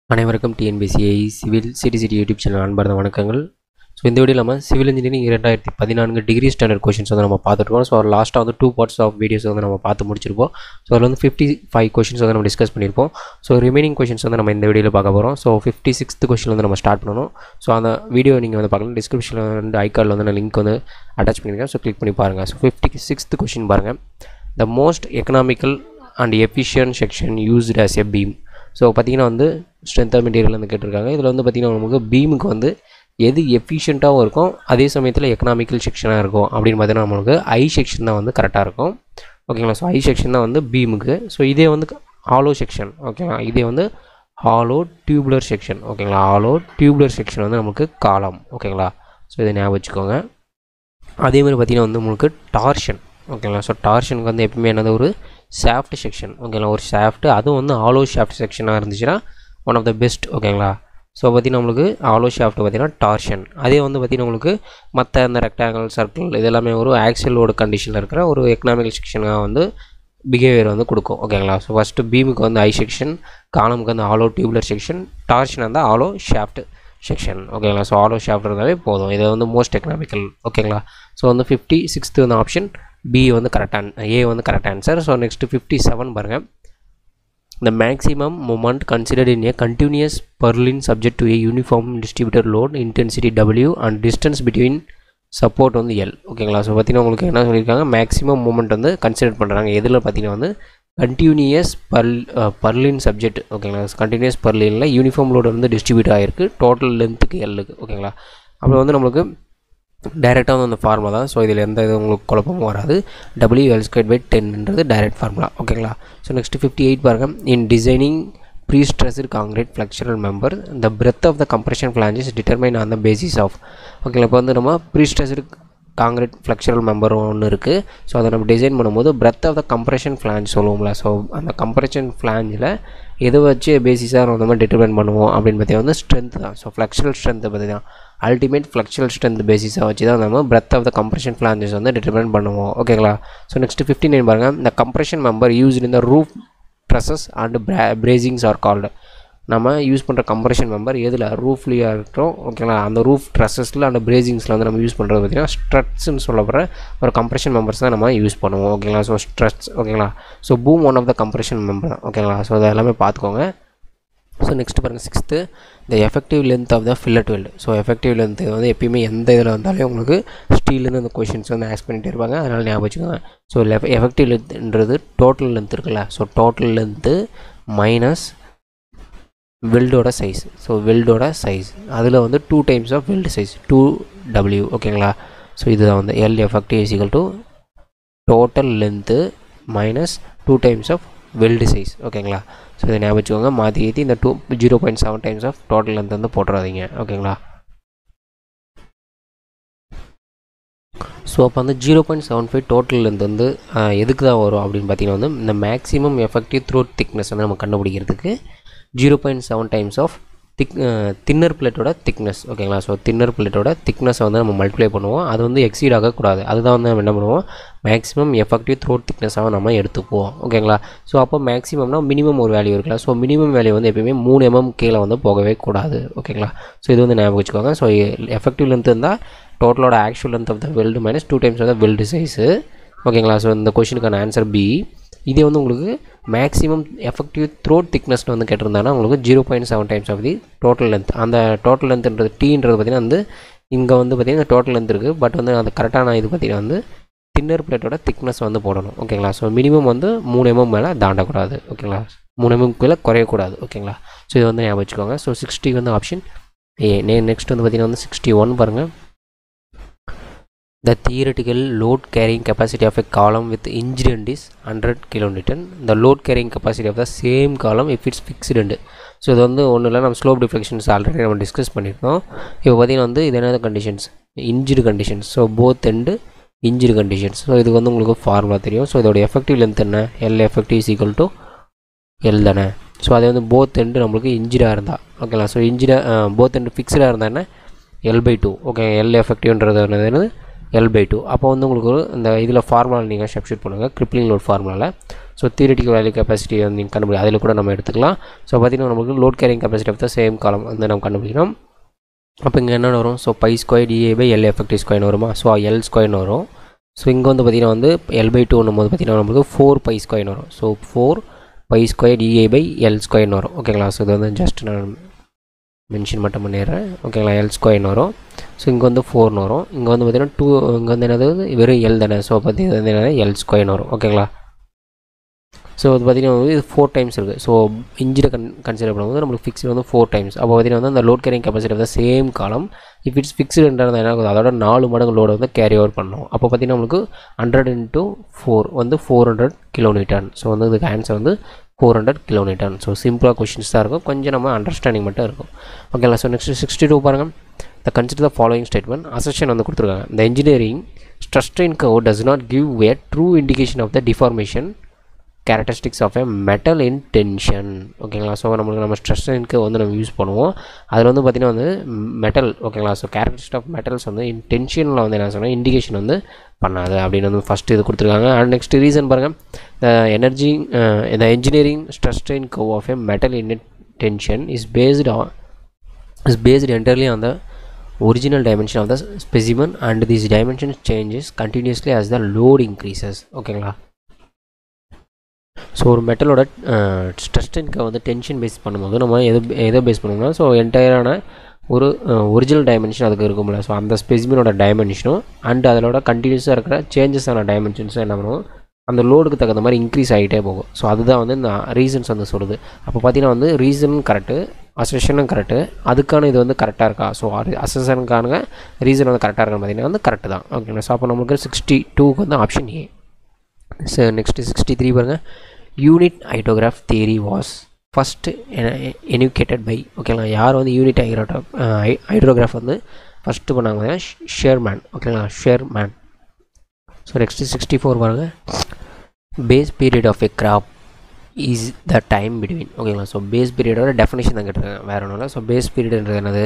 அனைவருக்கும் TNPCI civil CDCD YouTube channel அன்பார்ந்த வணக்கங்கள் ஸோ இந்த வீடியோ நம்ம சிவில் இன்ஜினியரிங் இரண்டாயிரத்தி பதினான்கு டிகிரி ஸ்டாண்டர்ட் கொஷின்ஸ் வந்து நம்ம பார்த்துருக்கோம் ஸோ லாஸ்ட்டாக வந்து டூ பார்ட்ஸ் ஆஃப் வீடியோஸ் வந்து நம்ம பார்த்து முடிச்சிருப்போம் ஸோ அதில் வந்து ஃபிஃப்டி ஃபைவ் கொஷின்ஸ் வந்து நம்ம டிஸ்கஸ் பண்ணியிருப்போம் ஸோ ரிமைனிங் கொஷின்ஸ் வந்து நம்ம இந்த வீடியோவில் பார்க்க போகிறோம் ஸோ ஃபிஃப்டி சிக்ஸ்த் கொஷின் வந்து நம்ம ஸ்டார்ட் பண்ணணும் ஸோ அந்த வீடியோ நீங்கள் வந்து பார்க்கலாம் டிஸ்கிரிப்ஷனில் வந்து ஐகார்டில் வந்து நான் லிங்க் வந்து அட்டாச் பண்ணியிருக்கேன் ஸோ கிளிக் பண்ணி பாருங்கள் ஸோ ஃபிஃப்டி சிக்ஸ்த் கொஷின் பாருங்கள் the most economical and efficient section used as a beam so பார்த்தீங்கன்னா வந்து ஸ்ட்ரென்த் ஆஃப் மெட்டீரியல் வந்து கேட்டிருக்காங்க இதில் வந்து பார்த்திங்கன்னா நமக்கு பீமுக்கு வந்து எது எஃபிஷியண்ட்டாகவும் இருக்கும் அதே சமயத்தில் எக்கனாமிக்கல் செக்ஷனாக இருக்கும் அப்படின்னு பார்த்தீங்கன்னா நம்மளுக்கு ஐ செக்ஷன் தான் வந்து கரெக்டாக இருக்கும் ஓகேங்களா ஸோ ஐ செக்ஷன் தான் வந்து பீமுக்கு ஸோ இதே வந்து ஹாலோ செக்ஷன் ஓகேங்களா இதே வந்து ஹாலோ டியூப்லர் செக்ஷன் ஓகேங்களா ஹாலோ டியூப்லர் செக்ஷன் வந்து நமக்கு காலம் ஓகேங்களா ஸோ இதை ஞாபகம் வச்சுக்கோங்க அதே மாதிரி பார்த்திங்கன்னா வந்து உங்களுக்கு டார்ஷன் ஓகேங்களா ஸோ டார்ஷனுக்கு வந்து எப்பவுமே என்னது ஒரு ஷாஃப்ட் செக்ஷன் ஓகேங்களா ஒரு ஷாஃப்ட் அதுவும் வந்து ஆலோ ஷாஃப்ட் செக்ஷனாக இருந்துச்சுன்னா ஒன் ஆஃப் த பெஸ்ட் ஓகேங்களா ஸோ பார்த்திங்கன்னா நம்மளுக்கு ஆலோ ஷாஃப்ட் பார்த்திங்கன்னா டார்ஷன் அதே வந்து பார்த்திங்கன்னா உங்களுக்கு மற்ற இந்த ரெக்டாங்கிள் சர்க்கிள் இது எல்லாமே ஒரு ஆக்சலோட கண்டிஷனில் இருக்கிற ஒரு எக்கனாமிக்கல் செக்ஷனாக வந்து பிஹேவியர் வந்து கொடுக்கும் ஓகேங்களா ஸோ ஃபஸ்ட்டு பீமுக்கு வந்து ஐ செக்ஷன் காலமுக்கு வந்து ஆலோ டியூப்லர் செக்ஷன் டார்ஷன் வந்து ஆலோ ஷாஃப்ட் செக்ஷன் ஓகேங்களா ஸோ ஆலோ ஷாஃப்ட் இருந்தாலே போதும் இது வந்து மோஸ்ட் எக்கனாமிக்கல் ஓகேங்களா ஸோ வந்து ஃபிஃப்டி சிக்ஸ்த்து வந்து ஆப்ஷன் பி வந்து கரெக்டாக ஏ வந்து correct answer so next fifty seven பாருங்கள் the maximum moment considered in a continuous purlin subject to a uniform distributed load intensity W and distance between support வந்து L ஓகேங்களா so பார்த்தீங்கன்னா உங்களுக்கு என்ன சொல்லியிருக்காங்க மேக்ஸிமம் மூமெண்ட் வந்து consider பண்ணுறாங்க எதில் பார்த்தீங்கன்னா வந்து கண்டினியூஸ் பர்ல் பர்லின் சப்ஜெக்ட் ஓகேங்களா கண்டினியூஸ் பர்லினில் யூனிஃபார்ம் லோடு வந்து டிஸ்ட்ரிபியூட் ஆகிருக்கு டோட்டல் லென்த்துக்கு எல்லுக்கு ஓகேங்களா அப்புறம் வந்து நம்மளுக்கு டைரெக்டாக வந்து அந்த ஃபார்முலா தான் ஸோ இதில் எந்த இது உங்களுக்கு குழப்பமும் வராது டபிள்யூ எல் ஸ்கொயர் பை டென்ன்றது டைரக்ட் ஃபார்முலா ஓகேங்களா ஸோ நெக்ஸ்ட் ஃபிஃப்டி எயிட் பாருங்கள் in designing prestressed concrete flexural member the breadth of the compression flanges determine on the basis of ஓகேங்களா இப்போ வந்து நம்ம prestressed concrete flexural member ஒன்று இருக்குது so அதை நம்ம டிசைன் பண்ணும்போது breadth of the compression flange சொல்லுவோம்ல ஸோ அந்த கம்ப்ரெஷன் ஃப்ளான்ஜில் எதை வச்சு பேசிஸாக நம்ம வந்து டிட்டர்மைன் பண்ணுவோம் அப்படின்னு பார்த்தீங்கன்னா வந்து ஸ்ட்ரென்த் தான் ஸோ ஃப்ளெக்சரல் ஸ்ட்ரென்த்தை பற்றி தான் அல்டிமேட் ஃப்ளெக்சுவல் ஸ்ட்ரென்த் பேசிஸாக வச்சு தான் நம்ம breadth of the compression flanges வந்து டிட்டர்மைன் பண்ணுவோம் ஓகேங்களா ஸோ நெக்ஸ்ட் ஃபிஃப்டி நைன் பாருங்கள் இந்த கம்ப்ரெஷன் மெம்பர் யூஸ்ட் இந்த roof trusses and brace bracings are called நம்ம யூஸ் பண்ணுற கம்ப்ரெஷன் மெம்பர் எதில் ரூஃப்லேயாக இருக்கட்டும் ஓகேங்களா அந்த ரூஃப் ட்ரெஸ்ஸஸில் அந்த பிரேசிங்ஸில் வந்து நம்ம யூஸ் பண்ணுறது பார்த்திங்கன்னா ஸ்ட்ரட்ஸ்ன்னு சொல்லப்படுற ஒரு கம்ப்ரெஷன் மெம்பர்ஸ் தான் நம்ம யூஸ் பண்ணுவோம் ஓகேங்களா ஸோ ஸ்ட்ரட்ஸ் ஓகேங்களா so boom one of the compression member தான் ஓகேங்களா ஸோ அதை எல்லாமே பார்த்துக்கோங்க ஸோ நெக்ஸ்ட் பாருங்கள் சிக்ஸ்த்து இந்த effective length of the fillet weld so effective length வந்து எப்பயுமே எந்த இதில் வந்தாலும் உங்களுக்கு ஸ்டீல்லேருந்து அந்த கொஷின்ஸ் வந்து ஆக்ஸ் பண்ணிகிட்டே இருப்பாங்க அதனால் ஞாபகம் வச்சுக்கோங்க ஸோ எஃபெக்டிவ் லென்த்ன்றது டோட்டல் லென்த் இருக்குல்ல ஸோ டோட்டல் லென்த்து மைனஸ் வெல்டோட சைஸ் ஸோ வெல்டோட சைஸ் அதில் வந்து two times of weld size two W ஓகேங்களா ஸோ இதுதான் வந்து L effective is equal to total length minus two times of weld size ஓகேங்களா ஸோ இதை ஞாபகம் வச்சுக்கோங்க மாற்றி ஏற்றி இந்த two zero point seven times of total length வந்து போட்டுறாதீங்க ஓகேங்களா ஸோ அப்போ வந்து zero point seven five total length வந்து எதுக்கு தான் வரும் அப்படின்னு பார்த்தீங்கன்னா வந்து இந்த மேக்ஸிமம் எஃபெக்டிவ் த்ரோட் திக்னஸ் வந்து நம்ம கண்டுபிடிக்கிறதுக்கு zero point seven times of thick thinner பிளேட்டோட திக்னஸ் ஓகேங்களா ஸோ தின்னர் பிளேட்டோட திக்னஸை வந்து நம்ம மல்டிப்ளை பண்ணுவோம் அது வந்து எக்ஸீட் ஆகக்கூடாது அதுதான் வந்து நம்ம என்ன பண்ணுவோம் மேக்ஸிமம் எஃபெக்டிவ் த்ரோட் திக்னஸாக நம்ம எடுத்துக்குவோம் ஓகேங்களா ஸோ அப்போ மேக்ஸிமம்னா மினிமம் ஒரு வேல்யூ இருக்குல்ல ஸோ மினிமம் வேல்யூ வந்து எப்பயுமே மூணு எம்எம் கீழே வந்து போகவே கூடாது ஓகேங்களா ஸோ இது வந்து ஞாபகம் வச்சுக்கோங்க ஸோ எஃபெக்டிவ் லென்த் இருந்தால் டோட்டலோட actual length of the weld minus two times of the weld size ஓகேங்களா ஸோ இந்த கொஷினுக்கான ஆன்சர் பி இதே வந்து உங்களுக்கு மேக்ஸிமம் எஃபெக்டிவ் த்ரோட் திக்னஸ்னு வந்து கேட்டிருந்தாங்கன்னா உங்களுக்கு zero point seven times of the total length அந்த டோட்டல் லென்த்ன்றது டீன்றது பார்த்திங்கன்னா வந்து இங்கே வந்து பார்த்திங்கன்னா டோட்டல் லென்த் இருக்குது பட் வந்து அந்த கரெக்டான இது பார்த்திங்கன்னா வந்து தின்னர் பிளேட்டோட திக்னஸ் வந்து போடணும் ஓகேங்களா ஸோ மினிமம் வந்து மூணு எம்எம் மேலே தாண்டக்கூடாது ஓகேங்களா மூணு எம்எம் கீழே குறையக்கூடாது ஓகேங்களா ஸோ இது வந்து ஞாபகம் வச்சுக்கோங்க ஸோ சிக்ஸ்டி வந்து ஆப்ஷன் ஏ நே நெக்ஸ்ட் வந்து பார்த்திங்கன்னா வந்து சிக்ஸ்டி ஒன் பாருங்கள் The theoretical load carrying capacity of a column with hinged end is 100 kilonewton. The load carrying capacity of the same column if it's fixed end. So இது வந்து ஒன்றும் இல்லை நம்ம ஸ்லோப் டிஃப்ளெக்ஷன்ஸ் ஆல்ரெடி நம்ம discuss பண்ணியிருக்கோம் இப்போ பார்த்தீங்கன்னா வந்து இது என்னது conditions hinged conditions so both end hinged conditions so இதுக்கு வந்து உங்களுக்கு ஃபார்முலா தெரியும் ஸோ இதோட எஃபெக்டிவ் லென்த் என்ன L effective is equal to L தானே ஸோ அதே வந்து போத் எண்டு நம்மளுக்கு இன்ஜிடாக இருந்தால் ஓகேங்களா ஸோ இன்ஜிடாக போத் எண்டு ஃபிக்ஸ்டாக இருந்தால் என்ன L by two okay L எஃபெக்டிவ்ன்றது என்னது எல் பை டூ அப்போ வந்து உங்களுக்கு ஒரு இந்த இதில் ஃபார்முலா நீங்கள் சப்ஸ்டியூட் பண்ணுங்கள் கிரிப்ளிங் லோட் ஃபார்முலாவில் ஸோ தியரிட்டிக்கல் வேல்யூ கெப்பாசிட்டி வந்து நீங்கள் கண்டுபிடி அதில் கூட நம்ம எடுத்துக்கலாம் ஸோ பார்த்தீங்கன்னா நமக்கு load carrying capacity of the same column வந்து நம்ம கண்டுபிடிக்கணும் அப்போ இங்கே என்ன வரும் so pi square DA by L effective square வருமா ஸோ எல் ஸ்கொயர்னு வரும் ஸோ இங்கே வந்து பார்த்திங்கன்னா வந்து எல் பை டூன்னும் போது பார்த்திங்கன்னா நமக்கு ஃபோர் பை ஸ்கொயர்னு வரும் so four pi square DA by L ஸ்கொயர்னு வரும் ஓகேங்களா ஸோ இது வந்து ஜஸ்ட் நான் மென்ஷன் மட்டும் பண்ணிடுறேன் ஓகேங்களா எல் ஸ்கொயர்னு வரும் ஸோ இங்கே வந்து ஃபோர்னு வரும் இங்கே வந்து பார்த்திங்கன்னா டூ இங்கே வந்து என்னது வெறும் எல் தானே ஸோ பற்றி இது வந்து என்னது எல் ஸ்கொயர்னு வரும் ஓகேங்களா ஸோ அது பார்த்திங்கன்னா இது ஃபோர் டைம்ஸ் இருக்குது ஸோ இன்ஜினை கன் கன்சிடர் பண்ணும்போது நம்மளுக்கு ஃபிக்ஸ்டு வந்து ஃபோர் டைம்ஸ் அப்போ பார்த்திங்கன்னா வந்து அந்த load carrying capacity of the same column if it's ஃபிக்ஸ்டுன்றது என்ன ஆகுது அதோட நாலு மடங்கு லோடு வந்து கேரி ஓவர் பண்ணணும் அப்போ பார்த்திங்கன்னா நம்மளுக்கு ஹண்ட்ரட் இன்ட்டு ஃபோர் வந்து ஃபோர் ஹண்ட்ரட் கிலோமீட்டர் ஸோ வந்து இதுக்கு ஆன்சர் வந்து ஃபோர் ஹண்ட்ரட் கிலோமீட்டர் ஸோ சிம்பிளாக கொஷின்ஸ் தான் இருக்கும் கொஞ்சம் நம்ம அண்டர்ஸ்டாண்டிங் மட்டும் இருக்கும் ஓகேங்களா ஸோ நெக்ஸ்ட் சிக்ஸ்டி டூ பாருங்கள் the consider the following statement assertion வந்து கொடுத்துருக்காங்க the engineering stress strain curve does not give a true indication of the deformation characteristics of a metal in tension ஓகேங்களா so நம்மளுக்கு நம்ம stress இன்க்கு வந்து நம்ம use பண்ணுவோம் அதில் வந்து பார்த்திங்கன்னா வந்து மெட்டல் ஓகேங்களா ஸோ கேரக்டரிஸ்ட் ஆஃப் மெட்டல்ஸ் வந்து இன் டென்ஷனில் வந்து என்ன சொன்னால் இண்டிகேஷன் வந்து பண்ணாது அப்படின்னு வந்து ஃபஸ்ட்டு இது கொடுத்துருக்காங்க அண்ட் நெக்ஸ்ட் ரீசன் பாருங்கள் the energy the engineering stress strain curve of a metal in tension is based on is based entirely on the original dimension of the specimen and these dimensions changes continuously as the load increases ஓகேங்களா so ஒரு மெட்டலோட ஸ்ட்ரெஸ்டன்கை வந்து tension base பண்ணும்போது நம்ம எது எதை base பண்ணுவோம்னா so என்டையரான ஒரு ஒரிஜினல் டைமென்ஷன் அதுக்கு இருக்கும்ல ஸோ அந்த ஸ்பெசிமினோட டைமென்ஷனும் அண்ட் அதோட கண்டினியூஸாக இருக்கிற சேஞ்சஸ் ஆன டைமென்ஷன்ஸும் என்ன பண்ணுவோம் அந்த லோடுக்கு தகுந்த மாதிரி இன்க்ரீஸ் ஆகிட்டே போகும் ஸோ அதுதான் வந்து இந்த ரீசன்ஸ் வந்து சொல்லுது அப்போ பார்த்தீங்கன்னா வந்து ரீசனும் கரெக்டு அசஷனும் கரெக்டு அதுக்கான இது வந்து கரெக்டாக இருக்கா ஸோ அசஷனுக்கான ரீசன் வந்து கரெக்டாக இருக்கான்னு பார்த்தீங்கன்னா வந்து கரெக்டு தான் ஓகேங்களா ஸோ அப்போ நமக்கு சிக்ஸ்டி டூக்கு வந்து option A so next sixty three பாருங்கள் unit hydrograph theory was first enunciated by ஓகேங்களா யார் வந்து யூனிட் ஹைட்ரோகிராஃப் ஹைட்ரோகிராஃப் வந்து ஃபஸ்ட்டு பண்ணாங்க பார்த்தீங்கன்னா ஷேர்மேன் ஓகேங்களா Sherman so next sixty four பாருங்க base period of a crop is the time between ஓகேங்களா ஸோ பேஸ் பீரியடோட டெஃபினேஷன் தான் கேட்டிருக்காங்க வேறு ஒன்றும் இல்லை ஸோ பேஸ் பீரியட்ன்றது என்னது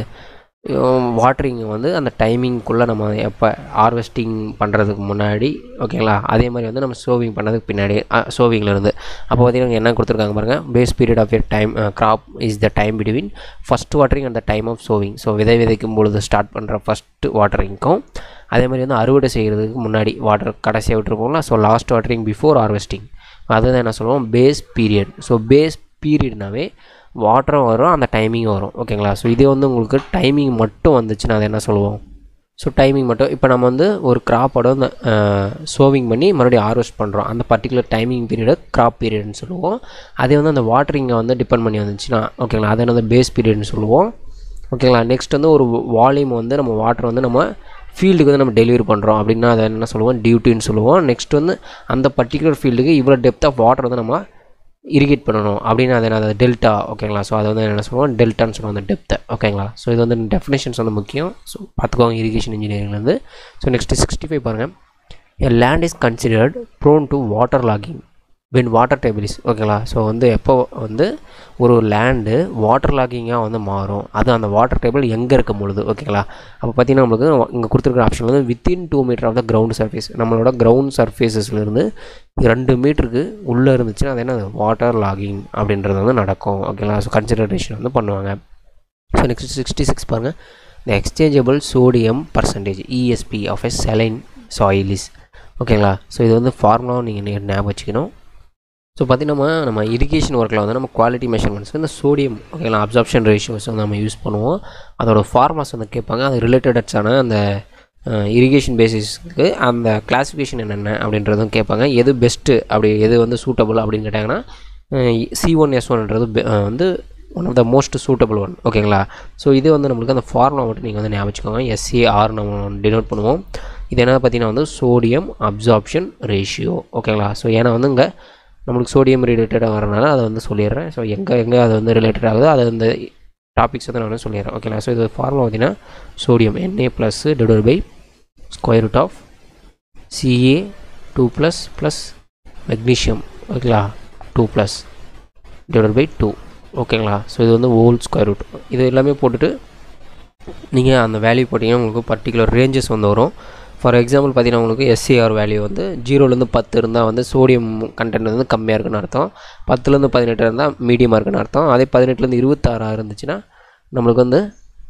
வாட்டரிங் வந்து அந்த டைமிங்குள்ளே நம்ம எப்போ ஹார்வெஸ்டிங் பண்ணுறதுக்கு முன்னாடி ஓகேங்களா அதே மாதிரி வந்து நம்ம சோவிங் பண்ணதுக்கு பின்னாடி சோவிங்கில் இருந்து அப்போ பார்த்தீங்கன்னா என்ன கொடுத்துருக்காங்க பாருங்கள் base period of a time crop is the time between first watering and the time of sowing so விதை விதைக்கும் பொழுது ஸ்டார்ட் பண்ணுற ஃபஸ்ட்டு வாட்டரிங்க்கும் அதே மாதிரி வந்து அறுவடை செய்கிறதுக்கு முன்னாடி வாட்டர் கடைசியாக விட்டுருப்போம்ல so last watering before harvesting அதுதான் என்ன சொல்லுவோம் பேஸ் பீரியட் ஸோ பேஸ் பீரியட்னாவே வாட்டரும் வரும் அந்த டைமிங்கும் வரும் ஓகேங்களா ஸோ இதே வந்து உங்களுக்கு டைமிங் மட்டும் வந்துச்சுன்னா அதை என்ன சொல்லுவோம் ஸோ டைமிங் மட்டும் இப்போ நம்ம வந்து ஒரு கிராப்போட வந்து சோவிங் பண்ணி மறுபடியும் ஹார்வெஸ்ட் பண்ணுறோம் அந்த பர்டிகுலர் டைமிங் பீரியடை கிராப் பீரியட்னு சொல்லுவோம் அதே வந்து அந்த வாட்டரிங்கை வந்து டிபெண்ட் பண்ணி வந்துச்சுன்னா ஓகேங்களா அதை வந்து பேஸ் பீரியட்னு சொல்லுவோம் ஓகேங்களா நெக்ஸ்ட் வந்து ஒரு வால்யூம் வந்து நம்ம வாட்டர் வந்து நம்ம ஃபீல்டுக்கு வந்து நம்ம டெலிவரி பண்ணுறோம் அப்படின்னா அதை என்ன சொல்லுவோம் டியூட்டின்னு சொல்லுவோம் நெக்ஸ்ட் வந்து அந்த பர்டிகுலர் ஃபீல்டுக்கு இவ்வளோ டெப்த் ஆஃப் வாட்டர் வந்து நம்ம இரிகேட் பண்ணணும் அப்படின்னு அதை அதை டெல்டா ஓகேங்களா ஸோ அதை வந்து என்ன சொல்லுவோம் டெல்டான்னு சொல்லுவோம் அந்த டெப்த்தை ஓகேங்களா ஸோ இது வந்து டெஃபினேஷன்ஸ் வந்து முக்கியம் ஸோ பார்த்துக்கோங்க இரிகேஷன் இன்ஜினியரிங்லேருந்து ஸோ நெக்ஸ்ட்டு சிக்ஸ்டி ஃபைவ் பாருங்கள் a land is considered prone to water logging when water table is ஓகேங்களா ஸோ வந்து எப்போ வந்து ஒரு லேண்டு வாட்டர் லாகிங்காக வந்து மாறும் அது அந்த வாட்டர் டேபிள் எங்கே இருக்கும் பொழுது ஓகேங்களா அப்போ பார்த்தீங்கன்னா நம்மளுக்கு இங்கே கொடுத்துருக்குற ஆப்ஷன் வந்து within two metre of the ground surface நம்மளோட கிரவுண்ட் சர்ஃபேஸஸ்லேருந்து ரெண்டு மீட்டருக்கு உள்ளே இருந்துச்சுன்னா அது என்ன வாட்டர் லாகிங் அப்படின்றது வந்து நடக்கும் ஓகேங்களா ஸோ கன்சிடரேஷன் வந்து பண்ணுவாங்க ஸோ நெக்ஸ்ட் சிக்ஸ்டி சிக்ஸ் பாருங்கள் the exchangeable sodium percentage ESP of a saline soil is ஓகேங்களா ஸோ இது வந்து ஃபார்முலாவும் நீங்கள் ஞாபகம் வச்சுக்கணும் ஸோ பார்த்தீங்கன்னா நம்ம இரிகேஷன் ஒர்க்கில் வந்து நம்ம குவாலிட்டி மெஷர்மெண்ட்ஸ் இந்த சோடியம் ஓகேங்களா அப்சார்ப்ஷன் ரேஷியோஸ் வந்து நம்ம யூஸ் பண்ணுவோம் அதோட ஃபார்மாஸ் வந்து கேட்பாங்க அது ரிலேட்டடான அந்த இரிகேஷன் பேசிஸ்க்கு அந்த கிளாஸிஃபிகேஷன் என்னென்ன அப்படின்றதும் கேட்பாங்க எது பெஸ்ட்டு அப்படி எது வந்து சூட்டபுள் அப்படின்னு கேட்டாங்கன்னா சி ஒன் எஸ் ஒன்ன்றது வந்து one of the most suitable one ஓகேங்களா ஸோ இது வந்து நம்மளுக்கு அந்த ஃபார்முலா மட்டும் நீங்கள் வந்து ஞாபகம் வச்சுக்கோங்க எஸ்சிஆர் நம்ம டினோட் பண்ணுவோம் இது என்ன பார்த்தீங்கன்னா வந்து சோடியம் அப்சார்ப்ஷன் ரேஷியோ ஓகேங்களா ஸோ ஏன்னா வந்து இங்கே நம்மளுக்கு சோடியம் ரிலேட்டடாக வரனால அதை வந்து சொல்லிடுறேன் ஸோ எங்கே எங்கே அது வந்து ரிலேட்டட் ஆகுதோ அது அந்த டாபிக்ஸ் வந்து நான் வந்து சொல்லிடுறேன் ஓகேங்களா ஸோ இது ஃபார்முலா பார்த்தீங்கன்னா sodium NA plus divide by square root of CA two plus plus magnesium ஓகேங்களா two plus divide by two ஓகேங்களா ஸோ இது வந்து ஹோல் ஸ்கொயர் ரூட் இது எல்லாமே போட்டுட்டு நீங்கள் அந்த வேல்யூ போட்டிங்கன்னா உங்களுக்கு பர்டிகுலர் ரேஞ்சஸ் வந்து வரும் ஃபார் எக்ஸாம்பிள் பார்த்தீங்கன்னா உங்களுக்கு எஸ்சிஆர் வேல்யூ வந்து ஜீரோலேருந்து பத்து இருந்தால் வந்து சோடியம் கண்டென்ட் வந்து கம்மியாக இருக்குன்னு அர்த்தம் பத்துலேருந்து பதினெட்டு இருந்தால் மீடியமாக இருக்குன்னு அர்த்தம் அதே பதினெட்டுலேருந்து இருபத்தாறாக இருந்துச்சுன்னா நம்மளுக்கு வந்து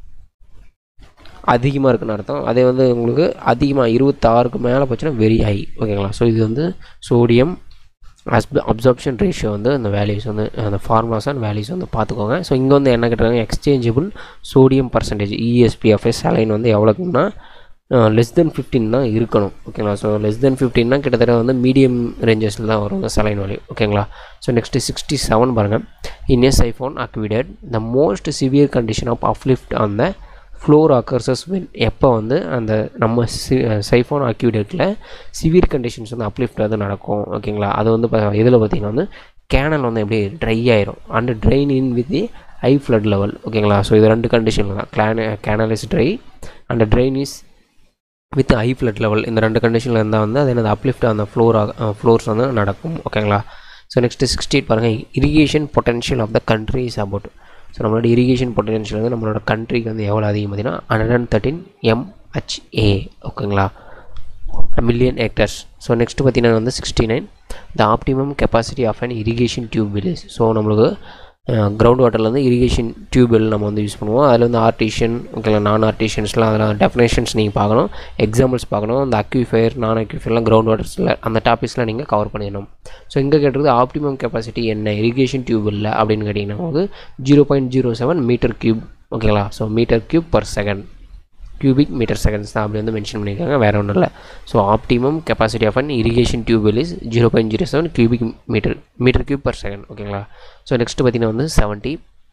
அதிகமாக இருக்குன்னு அர்த்தம் அதே வந்து உங்களுக்கு அதிகமாக இருபத்தாறுக்கு மேலே போச்சுன்னா வெரி ஹை ஓகேங்களா ஸோ இது வந்து சோடியம் அஸ்ப அப்சார்ப்ஷன் ரேஷியோ வந்து அந்த வேல்யூஸ் வந்து அந்த ஃபார்முலாஸ் அண்ட் வேல்யூஸ் வந்து பார்த்துக்கோங்க ஸோ இங்கே வந்து என்ன கேட்டாங்க exchangeable sodium percentage ESPFS saline வந்து எவ்வளோக்குன்னா லெஸ் தென் ஃபிஃப்டின் தான் இருக்கணும் ஓகேங்களா ஸோ லெஸ் தென் ஃபிஃப்டின்னா கிட்டத்தட்ட வந்து மீடியம் ரேஞ்சஸில் தான் வரும் சலைன் வேல்யூ ஓகேங்களா ஸோ நெக்ஸ்ட்டு சிக்ஸ்டி செவன் பாருங்கள் in siphon aqueduct the most severe condition of uplift on the floor occurs when எப்போ வந்து அந்த நம்ம சி சைஃபோன் அக்யூடேட்டில் சிவியர் கண்டிஷன்ஸ் வந்து அப்லிஃப்ட் வந்து நடக்கும் ஓகேங்களா அது வந்து இதில் பார்த்திங்கன்னா வந்து கேனல் வந்து எப்படி ட்ரை ஆயிரும் and drain in with the high flood level ஓகேங்களா ஸோ இது ரெண்டு கண்டிஷனில் தான் கிளான canal is dry and drain is with high flood level இந்த ரெண்டு கண்டிஷனில் இருந்தால் வந்து அது என்னது அப்லிஃப்ட் அந்த ஃப்ளோர் ஃப்ளோர்ஸ் வந்து நடக்கும் ஓகேங்களா ஸோ நெக்ஸ்ட்டு சிக்ஸ்டி எயிட் பாருங்கள் irrigation potential of the country is about so நம்மளோட இரிகேஷன் பொட்டன்ஷியல் வந்து நம்மளோட கண்ட்ரிக்கு வந்து எவ்வளோ அதிகம் பார்த்தீங்கன்னா ஹண்ட்ரட் அண்ட் தேர்ட்டின் எம்ஹெச்ஏ ஓகேங்களா மில்லியன் ஹெக்டர்ஸ் ஸோ நெக்ஸ்ட் பார்த்தீங்கன்னா வந்து sixty nine the optimum capacity of an irrigation tube village so நம்மளுக்கு கிரவுண்ட் வாட்டரில் வந்து இரிகேஷன் டியூப்வெல் நம்ம வந்து யூஸ் பண்ணுவோம் அதில் வந்து ஆர்டிஷியன் ஓகேங்களா நான் ஆர்டிஷியன்ஸ்லாம் அதில் டெஃபினேஷன்ஸ் நீங்கள் பார்க்கணும் எக்ஸாம்பிள்ஸ் பார்க்கணும் அந்த அக்யூஃபயர் நான் அக்யூஃபயர்லாம் கிரவுண்ட் வாட்டர்ஸில் அந்த டாபிக்ஸ்லாம் நீங்கள் கவர் பண்ணிடணும் ஸோ இங்கே கேட்டது ஆப்டிமம் கெப்பாசிட்டி என்ன இரிகேஷன் டியூப்வெல்ல அப்படின்னு கேட்டிங்கன்னா வந்து zero point zero seven metre cube ஓகேங்களா so metre cube per second cubic metre seconds தான் அப்படி வந்து மென்ஷன் பண்ணியிருக்காங்க வேறு ஒன்றும் இல்லை so optimum capacity of an irrigation tube well is zero point zero seven cubic metre metre cube per second ஓகேங்களா so next பார்த்தீங்கன்னா வந்து seventy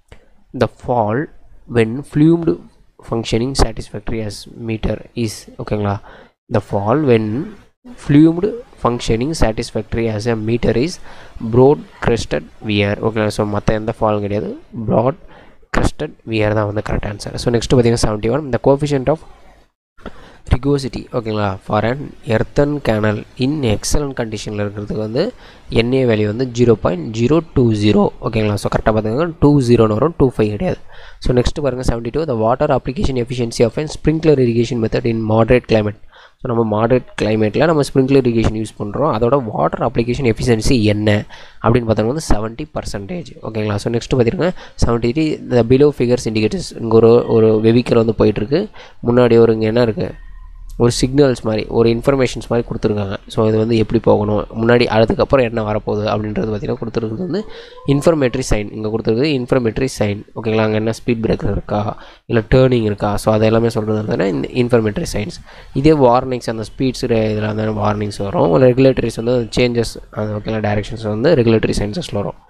the fall when flumed functioning satisfactory as metre is ஓகேங்களா த fall when flumed functioning satisfactory as a metre is broad crested weir ஓகேங்களா so மற்ற எந்த ஃபாலும் கிடையாது broad crested weir தான் வந்து கரெக்ட் ஆன்சர் ஸோ நெக்ஸ்ட் பார்த்தீங்கன்னா செவன்ட்டி ஒன் இந்த கோஃபிஷியன்ட் ஆஃப் ரிகோசிட்டி ஓகேங்களா for an earthen canal in excellent கண்டிஷனில் இருக்கிறதுக்கு வந்து என்ஏ வேல்யூ வந்து zero point zero two zero ஓகேங்களா ஸோ கரெக்டாக பார்த்தீங்கன்னா டூ ஜீரோன்னு வரும் டூ ஃபைவ் கிடையாது ஸோ நெக்ஸ்ட் பாருங்கள் seventy two the water application efficiency of an sprinkler irrigation method in moderate climate so நம்ம மாடரேட் கிளைமேட்டில் நம்ம ஸ்ப்ரிங்க்லர் இரிகேஷன் யூஸ் பண்ணுறோம் அதோட வாட்டர் அப்ளிகேஷன் எஃபிஷியன்சி என்ன அப்படின்னு பார்த்தோம்னா வந்து செவன்ட்டி பர்சன்டேஜ் ஓகேங்களா ஸோ நெக்ஸ்ட் பார்த்தீங்கன்னா செவன்ட்டி த்ரீ இந்த பிலோ ஃபிகர்ஸ் இண்டிகேட்டர்ஸ் இங்கே ஒரு ஒரு வெஹிக்கல் வந்து போயிட்டுருக்கு முன்னாடி ஒரு இங்கே என்ன இருக்குது ஒரு சிக்னல்ஸ் மாதிரி ஒரு இன்ஃபர்மேஷன்ஸ் மாதிரி கொடுத்துருக்காங்க ஸோ இது வந்து எப்படி போகணும் முன்னாடி அதுக்கப்புறம் என்ன வரப்போகுது அப்படின்றது பார்த்திங்கன்னா கொடுத்துருக்குறது வந்து இன்ஃபர்மேட்ரி சைன் இங்கே கொடுத்துருக்குது இன்ஃபர்மேட்ரி சைன் ஓகேங்களா அங்கே என்ன ஸ்பீட் பிரேக்கர் இருக்கா இல்லை டேர்னிங் இருக்கா ஸோ அது எல்லாமே சொல்கிறது வந்து இந்த இன்ஃபர்மேட்ரி சைன்ஸ் இதே வார்னிங்ஸ் அந்த ஸ்பீட்ஸ் இதில் வந்து வார்னிங்ஸ் வரும் ரெகுலேட்டரிஸ் வந்து சேஞ்சஸ் அந்த ஓகேங்களா டேரக்ஷன்ஸ் வந்து ரெகுலேட்டரி சைன்சஸில் வரும்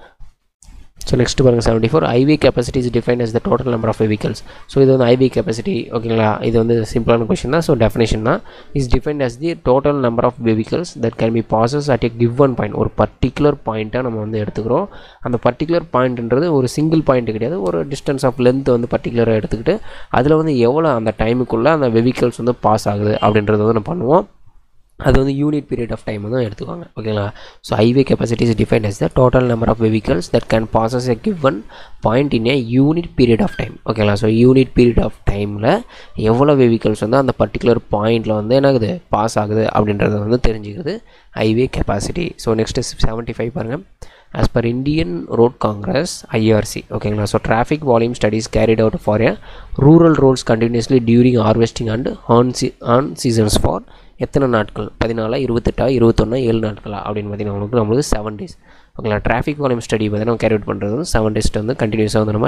ஸோ நெக்ஸ்ட் பாருங்கள் seventy four IV capacity is define as the total number of vehicles so இது வந்து ஐவி கெப்பாசிட்டி ஓகேங்களா இது வந்து சிம்பிளான கொஷின் தான் ஸோ டெஃபினேஷன் தான் is defined as the total number of vehicles that can be passes at a given point ஒரு particular பாயிண்ட்டாக நம்ம வந்து எடுத்துக்கிறோம் அந்த பர்டிகுலர் பாயிண்ட்ன்றது ஒரு சிங்கிள் பாயிண்ட் கிடையாது ஒரு டிஸ்டன்ஸ் ஆஃப் லென்த் வந்து பர்டிகுலராக எடுத்துக்கிட்டு அதில் வந்து எவ்வளோ அந்த டைமுக்குள்ளே அந்த வெஹிக்கல்ஸ் வந்து பாஸ் ஆகுது அப்படின்றத வந்து நம்ம பண்ணுவோம் அது வந்து யூனிட் பீரியட் ஆஃப் டைம் தான் எடுத்துக்கோங்க ஓகேங்களா so highway capacity is define as the total number of vehicles that can passes a given point in a unit period of time ஓகேங்களா ஸோ யூனிட் பீரியட் ஆஃப் டைமில் எவ்வளோ vehicles வந்து அந்த particular பாயிண்டில் வந்து என்ன ஆகுது பாஸ் ஆகுது அப்படின்றத வந்து தெரிஞ்சுக்கிறது highway capacity so next seventy five பாருங்கள் as per Indian road Congress IRC ஓகேங்களா so traffic volume studies carried out for a rural roads continuously during harvesting and on சி ஆன் சீசன்ஸ் ஃபார் எத்தனை நாட்கள் பதினாலா இருபத்தெட்டா இருபத்தொன்னா ஏழு நாட்களா அப்படின்னு பார்த்தீங்கன்னா உங்களுக்கு நம்மளுக்கு செவன் டேஸ் ஓகேங்களா டிராஃபிக் வால்யூம் ஸ்டடி பார்த்தீங்கன்னா கேரி அவுட் பண்ணுறது வந்து செவன் டேஸ்ட் வந்து கண்டினியூஸாக வந்து நம்ம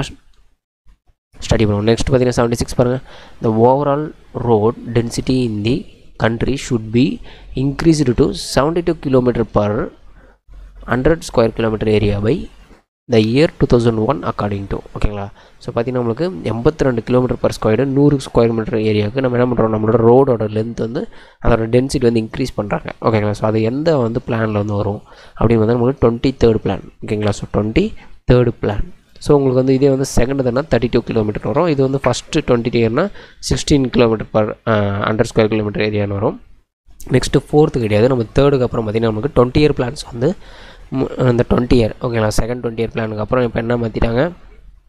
ஸ்டடி பண்ணுவோம் நெக்ஸ்ட் பார்த்தீங்கன்னா செவன்ட்டி சிக்ஸ் பாருங்கள் the overall road density in the country should be increased to seventy two kilometre per hundred square kilometre area by the year two thousand one according to ஓகேங்களா so பார்த்தீங்கன்னா நம்மளுக்கு எண்பத்தி ரெண்டு kilometre per square நூறு square metre ஏரியாவுக்கு நம்ம என்ன பண்ணுறோம் நம்மளோட ரோடோட லென்த் வந்து அதோட டென்சிட்டி வந்து இன்க்ரீஸ் பண்ணுறாங்க ஓகேங்களா ஸோ அது எந்த வந்து பிளானில் வந்து வரும் அப்படின்னு வந்து நம்மளுக்கு டுவெண்ட்டி தேர்ட் பிளான் ஓகேங்களா so twenty third plan so உங்களுக்கு வந்து இதே வந்து செகண்ட் தானே தேர்ட்டி டூ கிலோமீட்டர் வரும் இது வந்து ஃபஸ்ட்டு டுவெண்ட்டி இயர்னா sixteen kilometre per hundred square kilometre ஏரியான்னு வரும் நெக்ஸ்ட்டு ஃபோர்த்து கிடையாது நம்ம தேர்டுக்கு அப்புறம் பார்த்திங்கன்னா நமக்கு டுவெண்ட்டி இயர் பிளான்ஸ் வந்து இந்த டுவெண்ட்டி இயர் ஓகேங்களா செகண்ட் டுவெண்ட்டி இயர் பிளானுக்கு அப்புறம் இப்போ என்ன மாற்றிட்டாங்க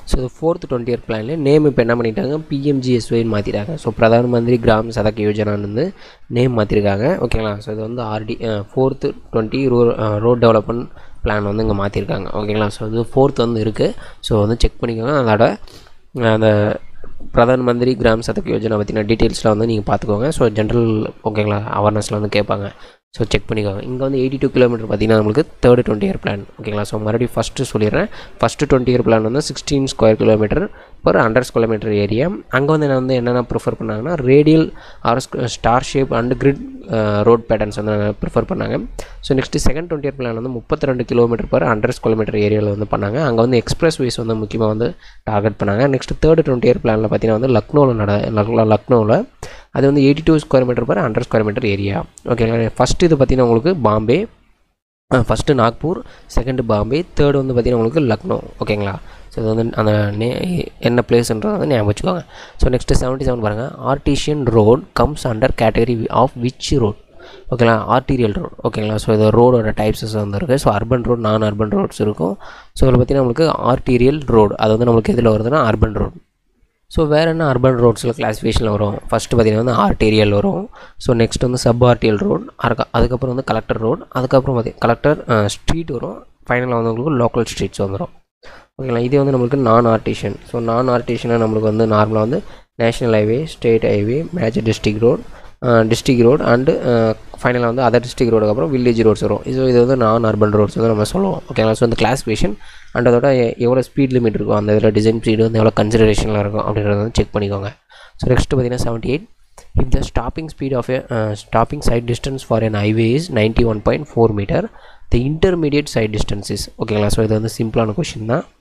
ஸோ இது ஃபோர்த் டுவெண்ட்டி இயர் பிளானில் நேம் இப்போ என்ன பண்ணிட்டாங்க பிஎம்ஜிஎஸ்ஒய்னு மாற்றிட்டாங்க ஸோ பிரதான் மந்திரி கிராம் சதக் யோஜனான்னு வந்து நேம் மாற்றிருக்காங்க ஓகேங்களா ஸோ இது வந்து ஆர்டி ஃபோர்த்து டுவெண்ட்டி ரோ ரோட் டெவலப்மெண்ட் பிளான் வந்து இங்கே மாற்றிருக்காங்க ஓகேங்களா ஸோ இது ஃபோர்த் வந்து இருக்குது ஸோ வந்து செக் பண்ணிக்கோங்க அதோட அந்த பிரதான் மந்திரி கிராம் சதக் யோஜனா பற்றின டீட்டெயில்ஸ்லாம் வந்து நீங்கள் பார்த்துக்கோங்க ஸோ ஜென்ரல் ஓகேங்களா அவேர்னஸில் வந்து கேட்பாங்க ஸோ செக் பண்ணிக்கோங்க இங்கே வந்து எயிட்டி டூ கிலோமீட்டர் பார்த்தீங்கன்னா நம்மளுக்கு தேர்ட் டுவெண்ட்டி இயர் பிளான் ஓகேங்களா ஸோ மறுபடியும் ஃபஸ்ட்டு சொல்லிடுறேன் ஃபஸ்ட்டு டுவெண்ட்டி இயர் பிளான் வந்து sixteen square kilometre per hundred square metre area அங்கே வந்து என்ன வந்து என்னென்ன ப்ரிஃபர் பண்ணாங்கன்னா radial or star shape and grid road patterns வந்து ப்ரிஃபர் பண்ணாங்க so next second twenty year plan வந்து முப்பத்தி ரெண்டு kilometre per hundred square metre ஏரியாவில் வந்து பண்ணாங்க அங்கே வந்து எக்ஸ்பிரஸ் வேஸ் வந்து முக்கியமாக வந்து டார்கெட் பண்ணாங்க நெக்ஸ்ட் தேர்ட் டுவெண்ட்டி இயர் பிளானில் பார்த்தீங்கன்னா வந்து லக்னோவில் நட லக்னோ லக்னோவில் அது வந்து eighty two square metre per hundred square metre area ஓகேங்களா ஃபஸ்ட்டு இது பார்த்தீங்கன்னா உங்களுக்கு Bombay first Nagpur second Bombay third வந்து பார்த்தீங்கன்னா உங்களுக்கு லக்னோ ஓகேங்களா ஸோ இது வந்து அந்த நே என்ன பிளேஸ்ன்றதை வந்து ஞாபகம் வச்சுக்கோங்க ஸோ நெக்ஸ்ட்டு செவன்ட்டி செவன் பாருங்கள் artesian road comes under category of which road ஓகேங்களா ஆர்டீரியல் ரோட் ஓகேங்களா ஸோ இது ரோடோட டைப்ஸஸ் வந்து இருக்குது so urban road non urban roads இருக்கும் ஸோ இதில் பார்த்தீங்கன்னா நம்மளுக்கு ஆர்டீரியல் ரோடு அது வந்து நம்மளுக்கு எதில் வருதுன்னா அர்பன் ரோட் ஸோ வேறு என்ன அர்பன் ரோட்ஸில் கிளாஸிஃபிகேஷனில் வரும் ஃபஸ்ட்டு பார்த்திங்கன்னா வந்து ஆர்டேரியல் வரும் ஸோ நெக்ஸ்ட் வந்து சப் ஆர்டியல் ரோட் அதுக்கு அதுக்கப்புறம் வந்து கலெக்டர் ரோட் அதுக்கப்புறம் பார்த்தி கலெக்டர் ஸ்ட்ரீட் வரும் ஃபைனலாக வந்து உங்களுக்கு லோக்கல் ஸ்ட்ரீட்ஸ் வந்துடும் ஓகேங்களா இதே வந்து நம்மளுக்கு நான் ஆர்டிஷன் ஸோ நான் ஆர்டிஷனாக நம்மளுக்கு வந்து நார்மலாக வந்து national highway state highway major district road district road and ஃபைனலாக வந்து அதர் டிஸ்ட்ரிக் ரோடுக்கு அப்புறம் வில்லேஜ் ரோட்ஸ் வரும் ஸோ இது வந்து நான் அர்பன் ரோட்ஸ் வந்து நம்ம சொல்லுவோம் ஓகேங்களா ஸோ இந்த கிளாஸிஃபிகேஷன் அண்ட் அதோட எவ்வளோ ஸ்பீட் லிமிட் இருக்கும் அந்த இதில் டிசைன் ஸ்பீடு வந்து எவ்வளோ கன்சிடரேஷனில் இருக்கும் அப்படின்றத வந்து செக் பண்ணிக்கோங்க ஸோ நெக்ஸ்ட்டு பார்த்தீங்கன்னா seventy eight if the stopping speed of a stopping sight distance for an highway is ninety one point four metre the intermediate sight distance is ஓகேங்களா ஸோ இது வந்து சிம்பிளான கொஷின் தான்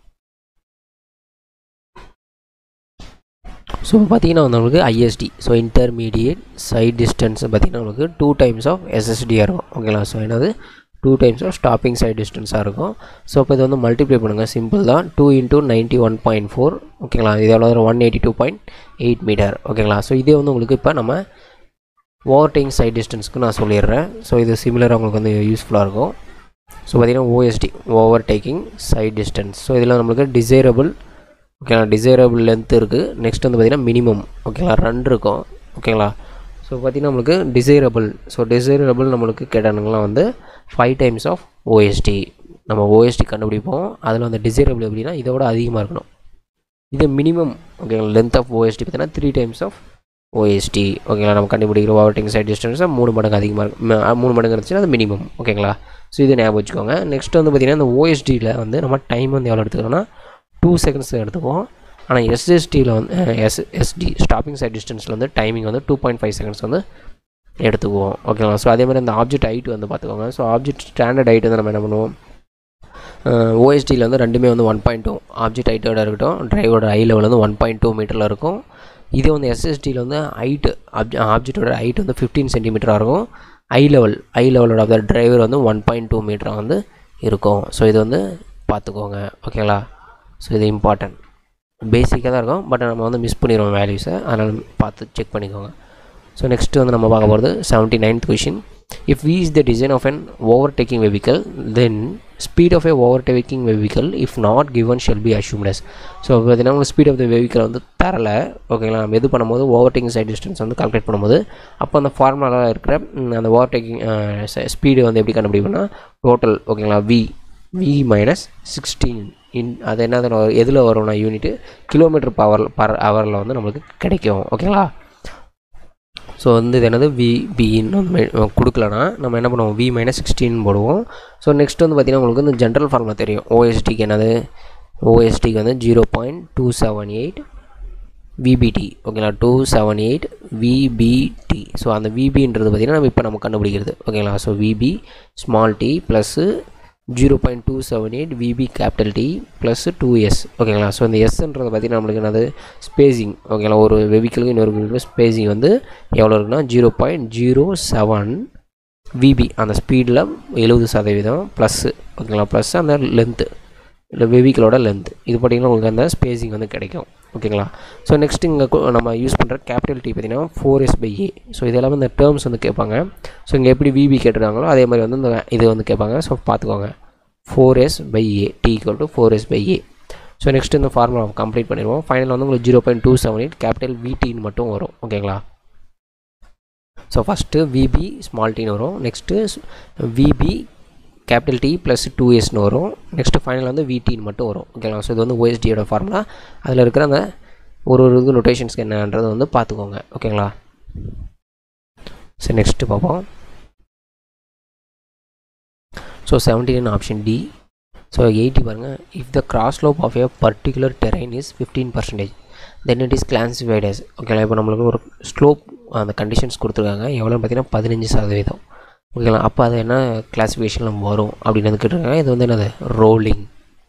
ஸோ பார்த்தீங்கன்னா வந்து நம்மளுக்கு ISD so intermediate sight distance பார்த்தீங்கன்னா உங்களுக்கு டூ டைம்ஸ் ஆஃப் எஸ்எஸ்டியாக இருக்கும் ஓகேங்களா ஸோ என்னது two times of stopping sight டிஸ்டன்ஸாக இருக்கும் ஸோ இப்போ இது வந்து மல்டிப்ளை பண்ணுங்கள் சிம்பிள் தான் two into ninety one point four ஓகேங்களா இது எவ்வளோ one eighty two point eight metre ஓகேங்களா ஸோ இதே வந்து உங்களுக்கு இப்போ நம்ம ஓவர்டேக்கிங் சைட் டிஸ்டன்ஸ்க்கு நான் சொல்லிடுறேன் ஸோ இது சிமிலராக உங்களுக்கு வந்து யூஸ்ஃபுல்லாக இருக்கும் ஸோ பார்த்தீங்கன்னா OSD overtaking sight distance so இதில் நம்மளுக்கு டிசைரபிள் ஓகேங்களா டிசைரபிள் லென்த் இருக்குது நெக்ஸ்ட் வந்து பார்த்திங்கன்னா மினிமம் ஓகேங்களா ரன் இருக்கும் ஓகேங்களா ஸோ பார்த்திங்கன்னா நம்மளுக்கு டிசைரபிள் ஸோ டிசைரபிள் நம்மளுக்கு கேட்டானுங்களாம் வந்து ஃபைவ் டைம்ஸ் ஆஃப் ஓஎஸ்டி நம்ம ஓஎஸ்டி கண்டுபிடிப்போம் அதில் வந்து டிசைரபிள் எப்படின்னா இதை விட அதிகமாக இருக்கணும் இது மினிமம் ஓகேங்களா லென்த் ஆஃப் ஓஎஸ்டி பார்த்தீங்கன்னா த்ரீ டைம்ஸ் ஆஃப் ஓஎஸ்டி ஓகேங்களா நம்ம கண்டுபிடிக்கிற ஓவர்டிங் சைட் டிஸ்டன்ஸாக மூணு மடங்கு அதிகமாக இருக்கும் மூணு மடங்கு இருந்துச்சுன்னா அது மினிமம் ஓகேங்களா ஸோ இதை ஞாபகம் வச்சுக்கோங்க நெக்ஸ்ட் வந்து பார்த்திங்கன்னா இந்த ஓஎஸ்டியில் வந்து நம்ம டைம் வந்து எவ்வளோ எடுத்துக்கணும்னா டூ செகண்ட்ஸ் எடுத்துப்போம் ஆனால் எஸ்எஸ்டியில் வந்து எஸ் எஸ்டி ஸ்டாப்பிங் சைட் டிஸ்டன்ஸில் வந்து டைமிங் வந்து டூ பாயிண்ட் ஃபைவ் செகண்ட்ஸ் வந்து எடுத்துக்குவோம் ஓகேங்களா ஸோ அதே மாதிரி இந்த ஆப்ஜெக்ட் ஹைட் வந்து பார்த்துக்கோங்க ஸோ ஆப்ஜெக்ட் ஸ்டாண்டர்ட் ஹைட் வந்து நம்ம என்ன பண்ணுவோம் ஓஎஸ்டியில் வந்து ரெண்டுமே வந்து ஒன் பாயிண்ட் டூ ஆப்ஜெக்ட் ஹைட்டோட இருக்கட்டும் டிரைவோட ஹை லெவல் வந்து ஒன் பாயிண்ட் டூ மீட்டரில் இருக்கும் இதே வந்து எஸ்எஸ்டியில் வந்து ஹைட்டு ஆப்ஜெ ஆப்ஜெக்டோட ஹைட் வந்து ஃபிஃப்டீன் சென்டிமீட்டராக இருக்கும் ஐ லெவல் ஐ லெவலோட அந்த டிரைவர் வந்து ஒன் பாயிண்ட் டூ மீட்டராக வந்து இருக்கும் ஸோ இது வந்து பார்த்துக்கோங்க ஓகேங்களா ஸோ இது இம்பார்ட்டன்ட் பேசிக்காக தான் இருக்கும் பட் நம்ம வந்து மிஸ் பண்ணிடுவோம் வேல்யூஸை அதனால் பார்த்து செக் பண்ணிக்கோங்க ஸோ நெக்ஸ்ட்டு வந்து நம்ம பார்க்க போகிறது seventy ninth question if V is the design of an overtaking vehicle then speed of a overtaking vehicle if not given shall be assumed as so பார்த்தீங்கன்னா உங்களுக்கு ஸ்பீட் ஆஃப் த வெஹிக்கல் வந்து தரலை ஓகேங்களா நம்ம இது பண்ணும்போது ஓவர்டேக்கிங் சைட் டிஸ்டன்ஸ் வந்து calculate பண்ணும்போது அப்போ அந்த ஃபார்முலாவில் இருக்கிற அந்த ஓவர்டேக்கிங் ஸ்பீடு வந்து எப்படி கண்டுபிடிப்போம்னா டோட்டல் ஓகேங்களா V V minus sixteen in அது என்ன எதில் வரும்னா யூனிட்டு கிலோமீட்டர் பவர் பர் ஹவரில் வந்து நம்மளுக்கு கிடைக்கும் ஓகேங்களா ஸோ வந்து இது என்னது வி பின்னு வந்து கொடுக்கலனா நம்ம என்ன பண்ணுவோம் வி மைனஸ் சிக்ஸ்டீன் போடுவோம் ஸோ நெக்ஸ்ட் வந்து பார்த்திங்கன்னா உங்களுக்கு வந்து ஜென்ரல் ஃபார்முலா தெரியும் ஓஎஸ்டிக்கு என்னது ஓஎஸ்டிக்கு வந்து zero point two seven eight VBT ஓகேங்களா two seven eight VBT so அந்த விபின்றது பார்த்திங்கன்னா நம்ம இப்போ நம்ம கண்டுபிடிக்கிறது ஓகேங்களா so VB small T plus zero point two seven eight VB capital T plus two S ஓகேங்களா ஸோ இந்த எஸ்ன்றது பார்த்திங்கன்னா நம்மளுக்கு என்னது ஸ்பேசிங் ஓகேங்களா ஒரு வெஹிக்கிளுக்கு இன்னொரு வெஹிக்கிள் ஸ்பேசிங் வந்து எவ்வளோ இருக்குன்னா zero point zero seven VB அந்த ஸ்பீடில் எழுபது சதவீதம் ப்ளஸ்ஸு ஓகேங்களா ப்ளஸ் அந்த லென்த்து இல்லை வெஹிக்கிளோட லென்த் இது பார்த்திங்கன்னா உங்களுக்கு அந்த ஸ்பேசிங் வந்து கிடைக்கும் ஓகேங்களா ஸோ நெக்ஸ்ட் இங்கே நம்ம யூஸ் பண்ணுற கேபிட்டல் டி பார்த்திங்கன்னா four S by A so இது எல்லாமே இந்த டேர்ம்ஸ் வந்து கேட்பாங்க ஸோ இங்கே எப்படி விபி கேட்டுருக்காங்களோ அதே மாதிரி வந்து இந்த இது வந்து கேட்பாங்க ஸோ பார்த்துக்கோங்க four S by A T equal to four S by A so next இந்த ஃபார்முலா கம்ப்ளீட் பண்ணிடுவோம் ஃபைனல் வந்து உங்களுக்கு zero point two seven eight capital விடின்னு மட்டும் வரும் ஓகேங்களா ஸோ ஃபஸ்ட்டு விபி ஸ்மால் டீன்னு வரும் next VB capital T plus two எஸ்னு வரும் நெக்ஸ்ட்டு ஃபைனல் வந்து விடின்னு மட்டும் வரும் ஓகேங்களா ஸோ இது வந்து ஓஎஸ்டியோட ஃபார்முலா அதில் இருக்கிற அந்த ஒரு ஒரு இது நொட்டேஷன்ஸ்க்கு என்னன்றது வந்து பார்த்துக்கோங்க ஓகேங்களா ஸோ நெக்ஸ்ட்டு பார்ப்போம் so seventeen option D so eighty பாருங்கள் if the cross slope of a particular terrain is fifteen percentage then it is classified as ஓகேங்களா இப்போ நம்மளுக்கு ஒரு ஸ்லோப் அந்த கண்டிஷன்ஸ் கொடுத்துருக்காங்க எவ்வளோன்னு பார்த்தீங்கன்னா பதினஞ்சு சதவீதம் ஓகேங்களா அப்போ அது என்ன கிளாஸிஃபிகேஷனில் வரும் அப்படின்னு வந்து கேட்டிருக்காங்க இது வந்து என்னது ரோலிங்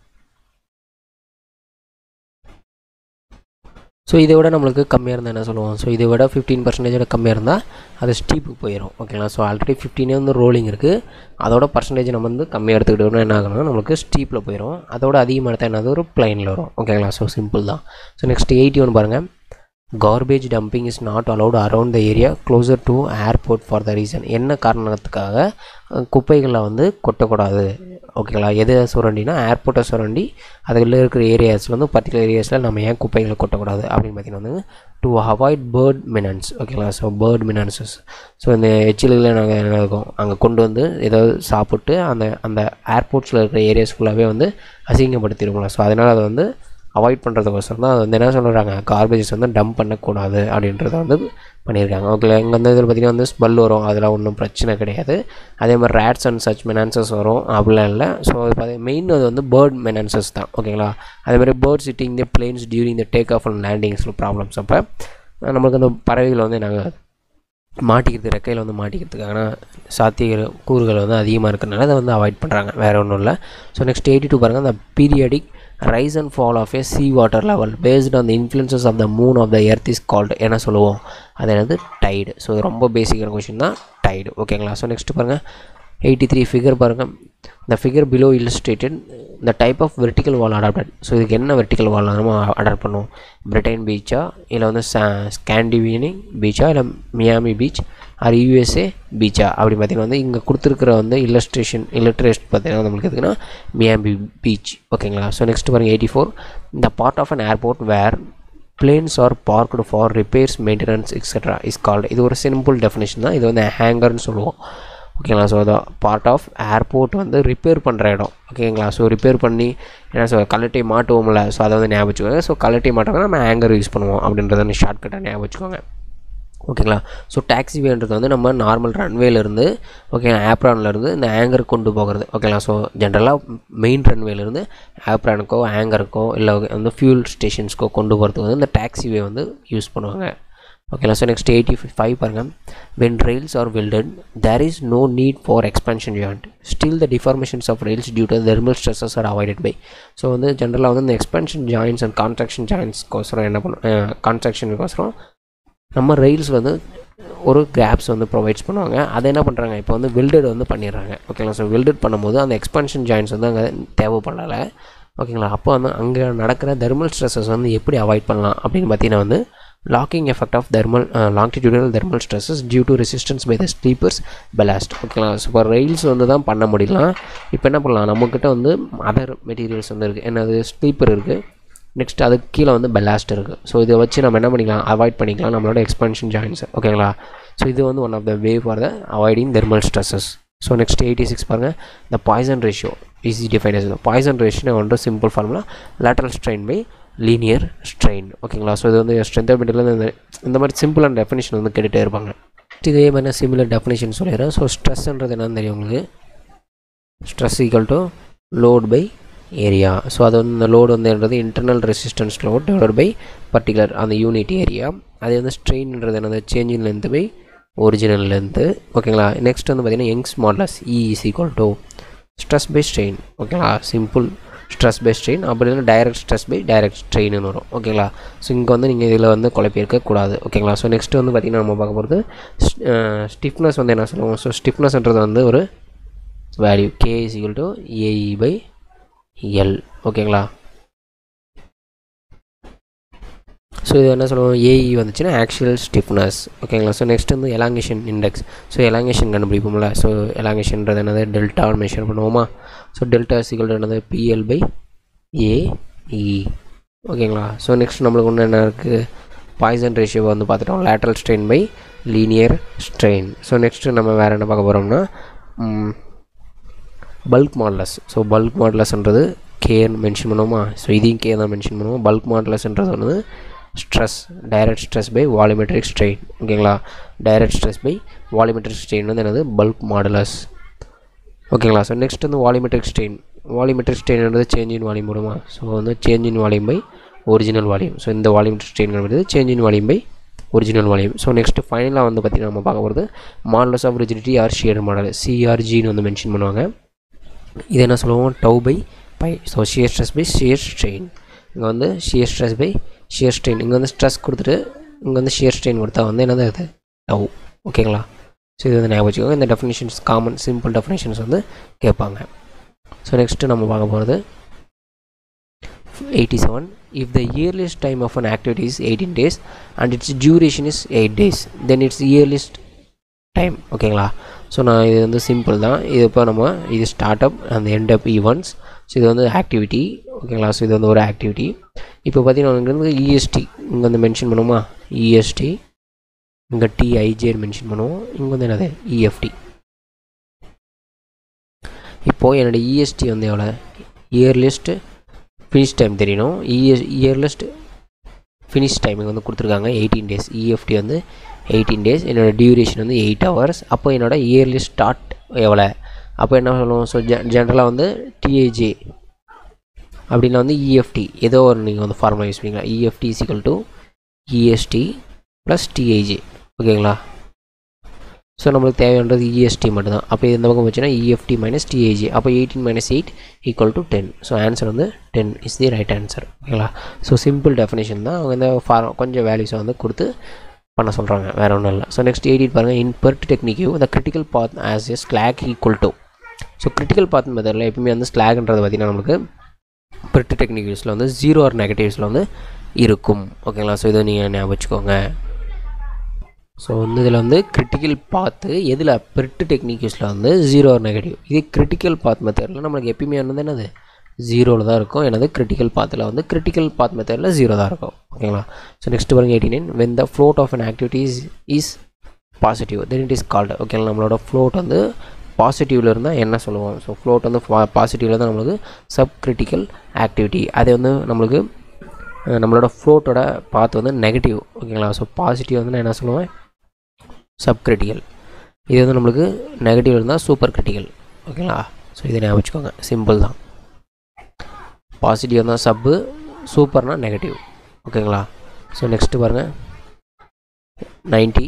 ஸோ இதை விட நம்மளுக்கு கம்மியாக இருந்தால் என்ன சொல்லுவோம் ஸோ இதை விட ஃபிஃப்டீன் பர்சன்டேஜோட கம்மியாக இருந்தால் அது ஸ்டீப்புக்கு போயிடும் ஓகேங்களா ஸோ ஆல்ரெடி ஃபிஃப்டீனே வந்து ரோலிங் இருக்குது அதோட பர்சன்டேஜ் நம்ம வந்து கம்மியாக எடுத்துக்கிட்டோம்னா என்ன ஆகணும்னா நம்மளுக்கு ஸ்டீப்பில் போயிடும் அதோட அதிகமாக எடுத்தால் என்னது ஒரு பிளைனில் வரும் ஓகேங்களா ஸோ சிம்பிள் தான் ஸோ நெக்ஸ்ட் எயிட்டி ஒன் பாருங்கள் garbage dumping is not allowed around the area closer to airport for the reason என்ன காரணத்துக்காக அஹ், குப்பைகளை வந்து கொட்டக்கூடாது ஓகேங்களா எது சுரண்டினா ஏர்போர்ட்டை சுரண்டி அதில் இருக்கிற ஏரியாஸில் வந்து பர்டிகுலர் ஏரியாஸில் நம்ம ஏன் குப்பைகளை கொட்டக்கூடாது அப்படின்னு பார்த்தீங்கன்னா வந்து டு அவாய்ட் பேர்ட் மினன்ஸ் ஓகேங்களா ஸோ பேர்ட் மினன்சஸ் ஸோ இந்த எச்சில்களை நாங்கள் என்ன இருக்கோம் அங்கே கொண்டு வந்து ஏதாவது சாப்பிட்டு அந்த அந்த ஏர்போர்ட்ஸில் இருக்கிற ஏரியாஸ் ஃபுல்லாகவே வந்து அசிங்கப்படுத்திடுவோங்களா ஸோ அதனால் அதை வந்து அவாய்ட் பண்ணுறதுக்கோசரம் தான் அது வந்து என்ன சொல்கிறாங்க கார்பேஜஸ் வந்து டம்ப் பண்ணக்கூடாது அப்படின்றத வந்து பண்ணியிருக்காங்க ஓகே இங்கே வந்து இதில் பார்த்திங்கன்னா வந்து ஸ்மெல் வரும் அதெல்லாம் ஒன்றும் பிரச்சனை கிடையாது அதே மாதிரி ரேட்ஸ் அண்ட் சச் மெனான்சஸ் வரும் அப்படிலாம் இல்லை ஸோ அது பார்த்தி மெயின் அது வந்து பேர்ட் மெனான்சஸ் தான் ஓகேங்களா அதே மாதிரி bird sitting the planes during the take off and landings problems அப்போ நம்மளுக்கு அந்த பறவைகள் வந்து நாங்கள் மாட்டிக்கிறது ரெக்கையில் வந்து மாட்டிக்கிறதுக்கான சாத்திய கூறுகள் வந்து அதிகமாக இருக்கிறனால அதை வந்து அவாய்ட் பண்ணுறாங்க வேறு ஒன்றும் இல்லை ஸோ நெக்ஸ்ட் எயிட்டி டூ பாருங்கள் அந்த periodic rise and fall of a sea water level based on the influences of the moon of the earth is called என்ன சொல்லுவோம் அது என்னது டைடு ஸோ இது ரொம்ப பேசிக்கான கொஷின் தான் டைடு ஓகேங்களா ஸோ நெக்ஸ்ட் பாருங்கள் எயிட்டி த்ரீ ஃபிகர் பாருங்கள் இந்த ஃபிகர் பிலோ illustrated இந்த type of vertical wall adopted so இதுக்கு என்ன வெர்டிக்கல் வால் நம்ம அடாப்ட் பண்ணுவோம் பிரிட்டன் பீச்சா இல்லை வந்து ஸ்காண்டிவியனிங் பீச்சா இல்லை மியாமி பீச் ஆர் யூஎஸ்ஏ பீச்சா அப்படி பார்த்தீங்கன்னா வந்து இங்கே கொடுத்துருக்குற வந்து இல்லஸ்ட்ரேஷன் இல்லட்ரேஷன் பார்த்தீங்கன்னா நம்மளுக்கு எதுக்குன்னா மியாமி பீச் ஓகேங்களா ஸோ நெக்ஸ்ட் பாருங்கள் எயிட்டி ஃபோர் இந்த part of an airport where planes are parked for repairs maintenance etcetera is called இது ஒரு சிம்பிள் டெஃபினேஷன் தான் இது வந்து ஹேங்கர்னு சொல்லுவோம் ஓகேங்களா ஸோ அது பார்ட் ஆஃப் ஏர்போர்ட் வந்து ரிப்பேர் பண்ணுற இடம் ஓகேங்களா ஸோ ரிப்பேர் பண்ணி என்ன சொல் கலட்டி மாட்டுவோம்ல ஸோ அதை வந்து ஞாபகம் வச்சுக்கோங்க ஸோ கலட்டி மாட்டோம்னா நம்ம ஹேங்கர் யூஸ் பண்ணுவோம் அப்படின்றத வந்து ஷார்ட்கட்டாக ஞாபகம் வச்சுக்கோங்க ஓகேங்களா ஸோ டாக்ஸிவேன்றது வந்து நம்ம நார்மல் ரன்வேலேருந்து ஓகே ஆப்ரான்லேருந்து இந்த ஆங்கர் கொண்டு போகிறது ஓகேங்களா ஸோ ஜென்ரலாக மெயின் ரன்வேலேருந்து ஆப்ரானுக்கோ ஆங்கருக்கோ இல்லை வந்து ஃபியூல் ஸ்டேஷன்ஸ்க்கோ கொண்டு போகிறதுக்கு வந்து இந்த டாக்ஸிவே வந்து யூஸ் பண்ணுவாங்க ஓகேங்களா ஸோ நெக்ஸ்ட் எயிட்டி ஃபைவ் பாருங்கள் when rails are welded there is no need for expansion joint still the deformations of rails due to thermal stresses are avoided by so வந்து ஜென்ரலாக வந்து இந்த எக்ஸ்பென்ஷன் ஜாயின்ஸ் அண்ட் கான்ட்ராக்ஷன் ஜாயின்ஸ்க்கோசரம் என்ன பண்ணும் கான்ட்ராக்ஷனுக்கோசரம் நம்ம rails வந்து ஒரு கேப்ஸ் வந்து ப்ரொவைட்ஸ் பண்ணுவாங்க அதை என்ன பண்ணுறாங்க இப்போ வந்து வெல்டட் வந்து பண்ணிடுறாங்க ஓகேங்களா ஸோ வெல்டட் பண்ணும்போது அந்த எக்ஸ்பென்ஷன் ஜாயின்ஸ் வந்து அங்கே தேவைப்படலை ஓகேங்களா அப்போ வந்து அங்கே நடக்கிற தெர்மல் ஸ்ட்ரெஸ்ஸஸ் வந்து எப்படி அவாய்ட் பண்ணலாம் அப்படின்னு பார்த்தீங்கன்னா வந்து locking effect of thermal longitudinal thermal stresses due to resistance by the sleepers ballast ஓகேங்களா ஸோ இப்போ ரயில்ஸ் வந்து தான் பண்ண முடியலாம் இப்போ என்ன பண்ணலாம் நம்மக்கிட்ட வந்து அதர் மெட்டீரியல்ஸ் வந்து இருக்குது என்னது ஸ்லீப்பர் இருக்குது நெக்ஸ்ட் அதுக்கு கீழே வந்து பெலாஸ்ட் இருக்குது ஸோ இதை வச்சு நம்ம என்ன பண்ணிக்கலாம் அவாய்ட் பண்ணிக்கலாம் நம்மளோட எக்ஸ்பென்ஷன் ஜாயின்ஸ் ஓகேங்களா ஸோ இது வந்து one of the way for the avoiding thermal stresses so next eighty six பாருங்கள் the Poisson ratio is define as Poisson ratio ஒன்று simple formula lateral strain by linear strain ஓகேங்களா so இது வந்து strength of இந்த இந்த மாதிரி சிம்பிளான definition வந்து கேட்டுகிட்டே இருப்பாங்க இதே மாதிரி சிமிலர் டெஃபினேஷன் சொல்லிடுறேன் ஸோ ஸ்ட்ரெஸ்ன்றது என்னன்னு தெரியும் உங்களுக்கு stress equal to load by area so அது வந்து இந்த லோடு வந்துன்றது internal resistance load divide by particular அந்த யூனிட் ஏரியா அதே வந்து ஸ்ட்ரெயின்ன்றது என்னது change in length by original length ஓகேங்களா நெக்ஸ்ட் வந்து பார்த்தீங்கன்னா Young's modulus E is equal to stress by strain ஓகேங்களா சிம்பிள் ஸ்ட்ரெஸ் பை ஸ்ட்ரெயின் அப்படி இல்லைன்னா டைரக்ட் ஸ்ட்ரெஸ் பை டைரக்ட் ஸ்ட்ரெயின்னு வரும் ஓகேங்களா ஸோ இங்கே வந்து நீங்கள் இதில் வந்து குழப்பியிருக்க கூடாது ஓகேங்களா ஸோ நெக்ஸ்ட் வந்து பார்த்திங்கன்னா நம்ம பார்க்க போகிறது ஸ்டிஃப்னஸ் வந்து என்ன சொல்லுவோம் ஸோ ஸ்டிஃப்னஸ்ன்றது வந்து ஒரு value K is equal to AE by L ஓகேங்களா ஸோ இது என்ன சொல்லுவோம் ஏஇ வந்துச்சுன்னா ஆக்சுவல் ஸ்டிஃப்னஸ் ஓகேங்களா ஸோ நெக்ஸ்ட் வந்து எலாங்கேஷன் இண்டெக்ஸ் ஸோ எலாங்கேஷன் கண்டுபிடிப்போம்ல ஸோ எலாங்கேஷன்றது என்னது டெல்டா மெஷர் பண்ணுவோமா ஸோ டெல்டா சிக்கல் என்னது பிஎல் பை ஏ இ ஓகேங்களா ஸோ நெக்ஸ்ட் நம்மளுக்கு ஒன்று என்ன இருக்குது பாய்சன் ரேஷியோ வந்து பார்த்துட்டோம் lateral strain by linear strain so next நம்ம வேறு என்ன பார்க்க போகிறோம்னா பல்க் மாடலஸ் ஸோ பல்க் மாடலஸ்ன்றது கேன்னு மென்ஷன் பண்ணுவோமா ஸோ இதையும் கே தான் மென்ஷன் பண்ணுவோம் பல்க் மாடலஸ்ன்றது வந்து stress direct stress by volumetric strain ஓகேங்களா direct stress by volumetric strain வந்து என்னது பல்க் மாடலஸ் ஓகேங்களா ஸோ நெக்ஸ்ட் வந்து வாலிமெட்ரிக் ஸ்ட்ரெயின் வாலிமெட்ரிக் ஸ்ட்ரெயின்ன்றது சேஞ்ச் இன் வால்யூம் மூலமா ஸோ வந்து change in volume by original volume so இந்த volumetric strain change in volume by original volume so next ஃபைனலாக வந்து பார்த்திங்கன்னா நம்ம பார்க்க போகிறது modulus of rigidity or shear modulus சிஆர்ஜின்னு வந்து மென்ஷன் பண்ணுவாங்க இது என்ன சொல்லுவோம் tau by phi so shear stress by shear strain இங்கே வந்து shear stress by shear strain இங்கே வந்து ஸ்ட்ரெஸ் கொடுத்துட்டு இங்கே வந்து ஷியர் ஸ்ட்ரெயின் கொடுத்தா வந்து என்னது அது டவ் ஓகேங்களா ஸோ இது வந்து ஞாபகம் வச்சுக்கோங்க இந்த டெஃபினேஷன்ஸ் காமன் சிம்பிள் டெஃபினேஷன்ஸ் வந்து கேட்பாங்க ஸோ நெக்ஸ்ட்டு நம்ம பார்க்க போகிறது eighty seven if the earliest time of an activity is eighteen days and its duration is eight days then its earliest time ஓகேங்களா ஸோ நான் இது வந்து சிம்பிள் தான் இது இப்போ நம்ம இது ஸ்டார்ட் அப் அந்த எண்ட் அப் ஈவெண்ட்ஸ் ஸோ இது வந்து ஆக்டிவிட்டி ஓகேங்களா ஸோ இது வந்து ஒரு ஆக்டிவிட்டி இப்போ பார்த்தீங்கன்னா இங்கே வந்து இஎஸ்டி இங்கே வந்து மென்ஷன் பண்ணுவோமா இஎஸ்டி இங்கே டிஐஜேன்னு மென்ஷன் பண்ணுவோம் இங்கே வந்து என்னது இஎஃப்டி இப்போது என்னோடய இஎஸ்டி வந்து எவ்வளோ இயர்லிஸ்ட்டு ஃபினிஷ் டைம் தெரியணும் இஎஸ் இயர்லிஸ்ட் ஃபினிஷ் டைமிங் வந்து கொடுத்துருக்காங்க எயிட்டீன் டேஸ் இஎஃப்டி வந்து எயிட்டீன் டேஸ் என்னோடய டியூரேஷன் வந்து எயிட் ஹவர்ஸ் அப்போ என்னோடய இயர்லி ஸ்டார்ட் எவ்வளோ அப்போ என்ன சொல்லுவோம் ஸோ ஜெ ஜென்ரலாக வந்து டிஏஜே அப்படின்னா வந்து இஎஃப்டி ஏதோ ஒரு நீங்கள் வந்து ஃபார்முலா யூஸ் பண்ணிக்கலாம் EFT is equal to EST plus TIJ ஓகேங்களா ஸோ நம்மளுக்கு தேவையானது இஎஸ்டி மட்டும்தான் அப்போ இந்த பக்கம் வச்சுன்னா இஎஃப்டி மைனஸ் டிஏஜி அப்போ eighteen minus eight equal to ten so answer வந்து ten is the right answer ஓகேங்களா ஸோ சிம்பிள் டெஃபினேஷன் தான் அவங்க இந்த ஃபார் கொஞ்சம் வேல்யூஸை வந்து கொடுத்து பண்ண சொல்கிறாங்க வேறு ஒன்றும் இல்லை ஸோ நெக்ஸ்ட் எயிட்டின் பாருங்கள் in PERT technique the critical path has a slack equal to so critical path மெத்தடில் எப்பவுமே வந்து ஸ்லாக்ன்றது பார்த்திங்கன்னா நம்மளுக்கு பெர்ட் டெக்னிக் யூஸில் வந்து ஜீரோ ஆர் நெகட்டிவ்ஸில் வந்து இருக்கும் ஓகேங்களா ஸோ இதை நீங்கள் ஞாபகம் வச்சுக்கோங்க ஸோ வந்து இதில் வந்து கிரிட்டிக்கல் பாத்து எதில் பெர்ட் டெக்னிக் யூஸில் வந்து ஜீரோ ஆர் நெகட்டிவ் இது கிரிட்டிக்கல் பாத் மெத்தடில் நம்மளுக்கு எப்பயுமே வந்து என்னது ஜீரோவில் தான் இருக்கும் எனது கிரிட்டிக்கல் பாத்தில் வந்து கிரிட்டிக்கல் பாத் மெத்தடில் ஜீரோ தான் இருக்கும் ஓகேங்களா ஸோ நெக்ஸ்ட் பாருங்க eighty nine when the float of an activity is is positive then it is called ஓகேங்களா நம்மளோட ஃப்ளோட் வந்து பாசிட்டிவில் இருந்தால் என்ன சொல்லுவோம் ஸோ ஃப்ளோட் வந்து பாசிட்டிவில் தான் நம்மளுக்கு சப் கிரிட்டிக்கல் ஆக்டிவிட்டி அது வந்து நம்மளுக்கு நம்மளோட ஃப்ளோட்டோட பாத் வந்து நெகட்டிவ் ஓகேங்களா ஸோ பாசிட்டிவ் வந்து நான் என்ன சொல்லுவேன் சப் கிரிட்டிக்கல் இது வந்து நம்மளுக்கு நெகட்டிவ் இருந்தால் சூப்பர் கிரிட்டிக்கல் ஓகேங்களா ஸோ இதை ஞாபகம் வச்சுக்கோங்க சிம்பிள் தான் பாசிட்டிவ் தான் சப்பு சூப்பர்னா நெகட்டிவ் ஓகேங்களா ஸோ நெக்ஸ்ட்டு பாருங்கள் ninety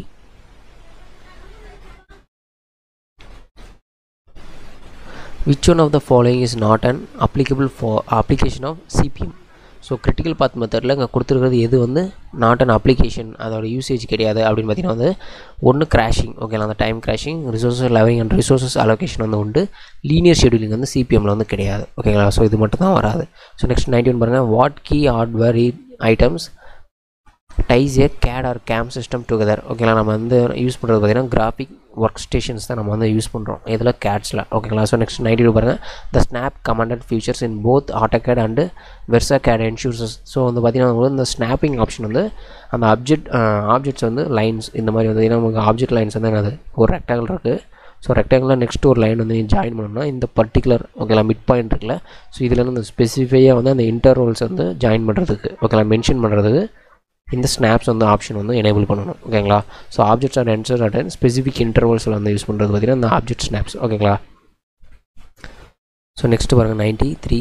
which one of the following is not an applicable for application of CPM so critical path மெத்தடில் இங்கே கொடுத்துருக்கிறது எது வந்து நாட் அன் அப்ளிகேஷன் அதோட யூசேஜ் கிடையாது அப்படின்னு பார்த்தீங்கன்னா வந்து ஒன்று கிராஷிங் ஓகேங்களா அந்த time crashing resources levelling and resources allocation வந்து உண்டு லீனியர் ஷெடியூலிங் வந்து சிபிஎம்மில் வந்து கிடையாது ஓகேங்களா ஸோ இது மட்டும் தான் வராது ஸோ நெக்ஸ்ட் நைன்டி ஒன் பாருங்கள் what key hardware items ties a CAD or CAM system together ஓகேங்களா நம்ம வந்து யூஸ் பண்ணுறது பார்த்திங்கன்னா கிராஃபிக் ஒர்க் ஸ்டேஷன்ஸ் தான் நம்ம வந்து யூஸ் பண்ணுறோம் இதில் கேட்ஸில் ஓகேங்களா ஸோ நெக்ஸ்ட் நைன்டி டூ பாருங்கள் the snap commanded features in both AutoCAD and VersaCAD ensures so வந்து பார்த்திங்கன்னா உங்களுக்கு இந்த ஸ்னாப்பிங் ஆப்ஷன் வந்து அந்த ஆப்ஜெக்ட் ஆப்ஜெக்ட்ஸ் வந்து லைன்ஸ் இந்த மாதிரி வந்து ஏன்னா நமக்கு ஆப்ஜெக்ட் லைன்ஸ் வந்து என்னது ஒரு ரெக்டாங்கிள் இருக்குது ஸோ ரெக்டாங்கில் நெக்ஸ்ட் ஒரு லைன் வந்து ஜாயின் பண்ணணும்னா இந்த பர்டிகுலர் ஓகேங்களா மிட் பாயிண்ட் இருக்குல்ல ஸோ இதில் வந்து இந்த ஸ்பெசிஃபையாக வந்து அந்த இன்டர்வல்ஸ் வந்து ஜாயின் பண்ணுறதுக்கு ஓகேங்களா மென்ஷன் பண்ணுறதுக்கு இந்த ஸ்னாப்ஸ் வந்து ஆப்ஷன் வந்து எனேபிள் பண்ணணும் ஓகேங்களா so objects and ensure at specific இன்டர்வல்ஸில் வந்து யூஸ் பண்ணுறது பார்த்தீங்கன்னா இந்த ஆப்ஜெக்ட் ஸ்னாப்ஸ் ஓகேங்களா ஸோ நெக்ஸ்ட் பாருங்கள் ninety three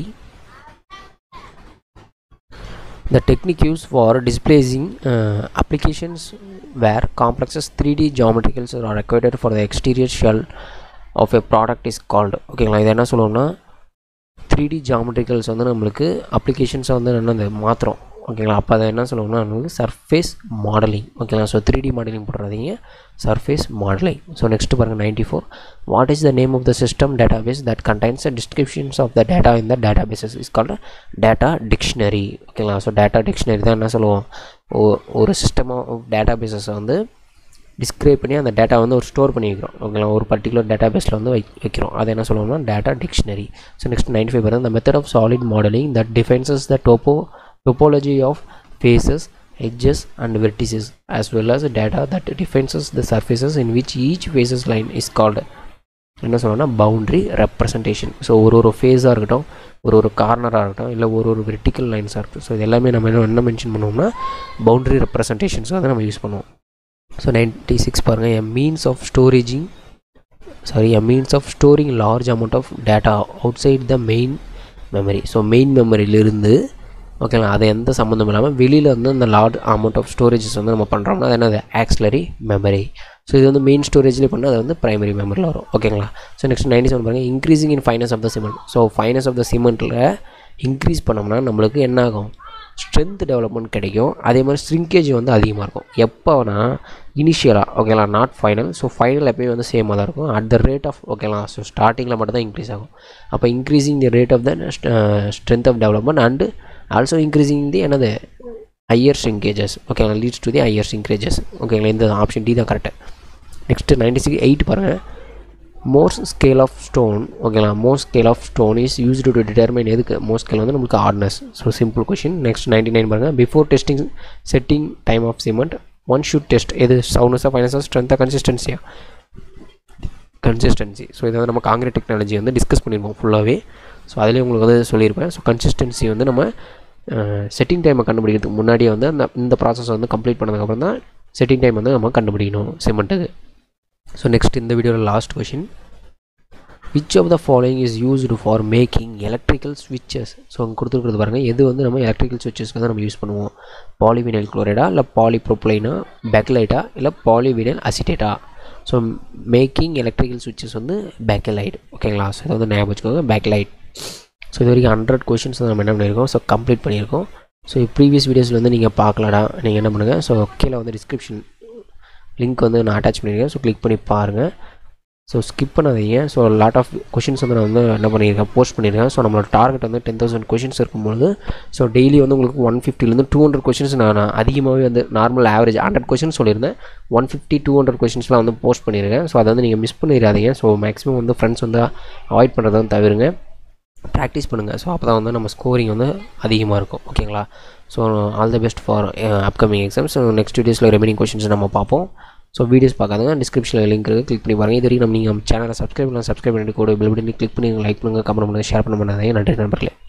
The technique used for displacing uh, applications where complexes 3D geometricals are required for the exterior shell of a product is called ஓகேங்களா இது என்ன சொல்லுவோம்னா த்ரீ டி ஜாமெட்ரிக்கல்ஸ் வந்து நம்மளுக்கு அப்ளிகேஷன்ஸை வந்து என்னது மாற்றுறோம் ஓகேங்களா அப்போ அதை என்ன சொல்லுவோம்னா நம்மளுக்கு சர்ஃபேஸ் மாடலிங் ஓகேங்களா ஸோ த்ரீ டி மாடலிங் போடுறதீங்க சர்ஃபேஸ் மாடலிங் ஸோ நெக்ஸ்ட் பாருங்கள் ninety four what is the name of the system database that contains descriptions of the data in the data bases is called data dictionary ஓகேங்களா so data dictionary தான் என்ன சொல்லுவோம் ஒரு system of data பேசஸை வந்து describe பண்ணி அந்த data வந்து ஒரு ஸ்டோர் பண்ணி வைக்கிறோம் ஓகேங்களா ஒரு பர்டிகுலர் டேட்டா பேஸில் வந்து வை வைக்கிறோம் அதை என்ன சொல்லுவோம்னா data dictionary so next ninety five பாருங்க the method of solid modeling that defines the topo topology of faces edges and vertices as well as data that defines the surfaces in which each faces line is called என்ன சொல்லணும்னா boundary representation so ஒரு ஒரு ஃபேஸாக இருக்கட்டும் ஒரு ஒரு கார்னராக இருக்கட்டும் இல்லை ஒரு ஒரு வெர்டிக்கல் லைன்ஸாக இருக்கட்டும் ஸோ இது எல்லாமே நம்ம என்ன என்ன மென்ஷன் பண்ணுவோம்னா பவுண்ட்ரி ரெப்ரசன்டேஷன்ஸ் அதை நம்ம யூஸ் பண்ணுவோம் ஸோ நைன்டி சிக்ஸ் பாருங்கள் a means of storaging sorry a means of storing large amount of data outside the main memory so main மெமரியிலிருந்து ஓகேங்களா அது எந்த சம்மந்தம் இல்லாமல் வெளியில் வந்து அந்த லார்ஜ் அமௌண்ட் ஆஃப் ஸ்டோரேஜஸ் வந்து நம்ம பண்ணுறோம்னா அது என்னது ஆக்ஸ்லரி மெமரி ஸோ இது வந்து மெயின் ஸ்டோரேஜ்லேயே பண்ணால் அது வந்து ப்ரைமரி மெமரியில் வரும் ஓகேங்களா ஸோ நெக்ஸ்ட் நைன்டி செவன் பாருங்கள் increasing in fineness of the cement so fineness of the சிமெண்ட்டில் இன்க்ரீஸ் பண்ணோம்னா நம்மளுக்கு என்ன ஆகும் ஸ்ட்ரென்த் டெவலப்மெண்ட் கிடைக்கும் அதே மாதிரி ஸ்ட்ரிங்கேஜ் வந்து அதிகமாக இருக்கும் எப்போனா இனிஷியலாக ஓகேங்களா நாட் ஃபைனல் ஸோ ஃபைனல் எப்பயும் வந்து சேமாக தான் இருக்கும் அட் த ரேட் ஆஃப் ஓகேங்களா ஸோ ஸ்டார்டிங்கில் மட்டும் தான் இன்க்ரீஸ் ஆகும் அப்போ increasing the rate of the strength of development and also increasing the என்னது ஹையர் ஷ்ரிங்கேஜஸ் ஓகேங்களா leads to the higher shrinkages ஓகேங்களா இந்த ஆப்ஷன் டி தான் correct next ninety six eight பாருங்கள் மோர் ஸ்கேல் ஆஃப் ஸ்டோன் ஓகேங்களா Mohs scale of stone is used to determine எதுக்கு Mohs scale வந்து நம்மளுக்கு hardness so simple question next ninety nine பாருங்கள் before testing setting time of cement one should test எது சவுனஸாக ஃபைனஸாக ஸ்ட்ரென்த்தாக கன்சிஸ்டன்சியா consistency so இதை வந்து நம்ம காங்கிரீட் டெக்னாலஜி வந்து டிஸ்கஸ் பண்ணியிருக்கோம் ஃபுல்லாகவே ஸோ அதிலே உங்களுக்கு வந்து சொல்லியிருப்பேன் ஸோ கன்சிஸ்டன்சி வந்து நம்ம செட்டிங் டைமை கண்டுபிடிக்கிறதுக்கு முன்னாடியே வந்து அந்த இந்த ப்ராசஸ் வந்து கம்ப்ளீட் பண்ணதுக்கப்புறம் தான் செட்டிங் டைம் வந்து நம்ம கண்டுபிடிக்கணும் சிமெண்ட்டுக்கு ஸோ நெக்ஸ்ட் இந்த வீடியோவில் last question which of the following is used for making electrical ஸ்விட்சஸ் ஸோ அங்கே கொடுத்துருக்கிறது பாருங்கள் எது வந்து நம்ம எலக்ட்ரிக்கல் ஸ்விட்சஸ்க்கு தான் நம்ம யூஸ் பண்ணுவோம் பாலிவினைல் குளோரைடா இல்லை பாலிப்ரோப்ளைனா பேக்கலைட்டா இல்லை பாலிவினைல் அசிட்டேட்டா ஸோ மேக்கிங் எலக்ட்ரிக்கல் ஸ்விட்சஸ் வந்து பேக்கலைட் ஓகேங்களா ஸோ இதை வந்து ஞாபகம் வச்சுக்கோங்க பேக்லைட் ஸோ இது வரைக்கும் ஹண்ட்ரட் கொஷின்ஸ் வந்து நம்ம என்ன பண்ணியிருக்கோம் ஸோ கம்ப்ளீட் பண்ணியிருக்கோம் ஸோ ப்ரீவியஸ் வீடியோஸில் வந்து நீங்கள் பார்க்கலடா நீங்கள் என்ன பண்ணுங்கள் ஸோ கீழே வந்து டிஸ்கிரிப்ஷன் லிங்க் வந்து நான் அட்டாச் பண்ணியிருக்கேன் ஸோ கிளிக் பண்ணி பாருங்கள் ஸோ ஸ்கிப் பண்ணாதீங்க ஸோ லாட் ஆஃப் கொஷின்ஸ் வந்து நான் வந்து என்ன பண்ணியிருக்கேன் போஸ்ட் பண்ணியிருக்கேன் ஸோ நம்மளோட டார்கெட் வந்து டென் தௌசண்ட் கொஷின்ஸ் இருக்கும்போது ஸோ டெய்லி வந்து உங்களுக்கு ஒன் ஃபிஃப்டிலேருந்து டூ ஹண்ட்ரட் கொஷின்ஸ் நான் அதிகமாகவே வந்து நார்மல் ஆவரேஜ் ஹண்ட்ரட் கொஷின்ஸ் சொல்லியிருந்தேன் ஒன் ஃபிஃப்டி டூ ஹண்ட்ரட் கொஷின்ஸ்லாம் வந்து போஸ்ட் பண்ணியிருக்கேன் ஸோ அதை வந்து நீங்கள் மிஸ் பண்ணிடாதீங்க ஸோ மேக்ஸிமம் வந்து ஃப்ரெண்ட்ஸ் வந்து அவாய்ட் பண்ணுறதை வந்து தவிருங்க ப்ராக்டிஸ் பண்ணுங்கள் ஸோ அப்போ தான் வந்து நம்ம ஸ்கோரிங் வந்து அதிகமாக இருக்கும் ஓகேங்களா so all the best for upcoming exams so next வீடியோஸில் ரெமைனிங் கொஷின்ஸ் நம்ம பார்ப்போம் ஸோ வீடியோஸ் பார்க்காதங்க டிஸ்கிரிப்ஷனில் லிங்க் இருக்குது கிளிக் பண்ணி பாருங்கள் இது வரைக்கும் நம்ம நீங்கள் சேனலை சப்ஸ்கிரைப் பண்ணலாம் சப்ஸ்கிரைப் பண்ணிட்டு கூட பெல் பட்டனை கிளிக் பண்ணி லைக் பண்ணுங்கள் கமெண்ட் பண்ணுங்கள் ஷேர் பண்ண பண்ணாதீங்க நன்றி நண்பர்களே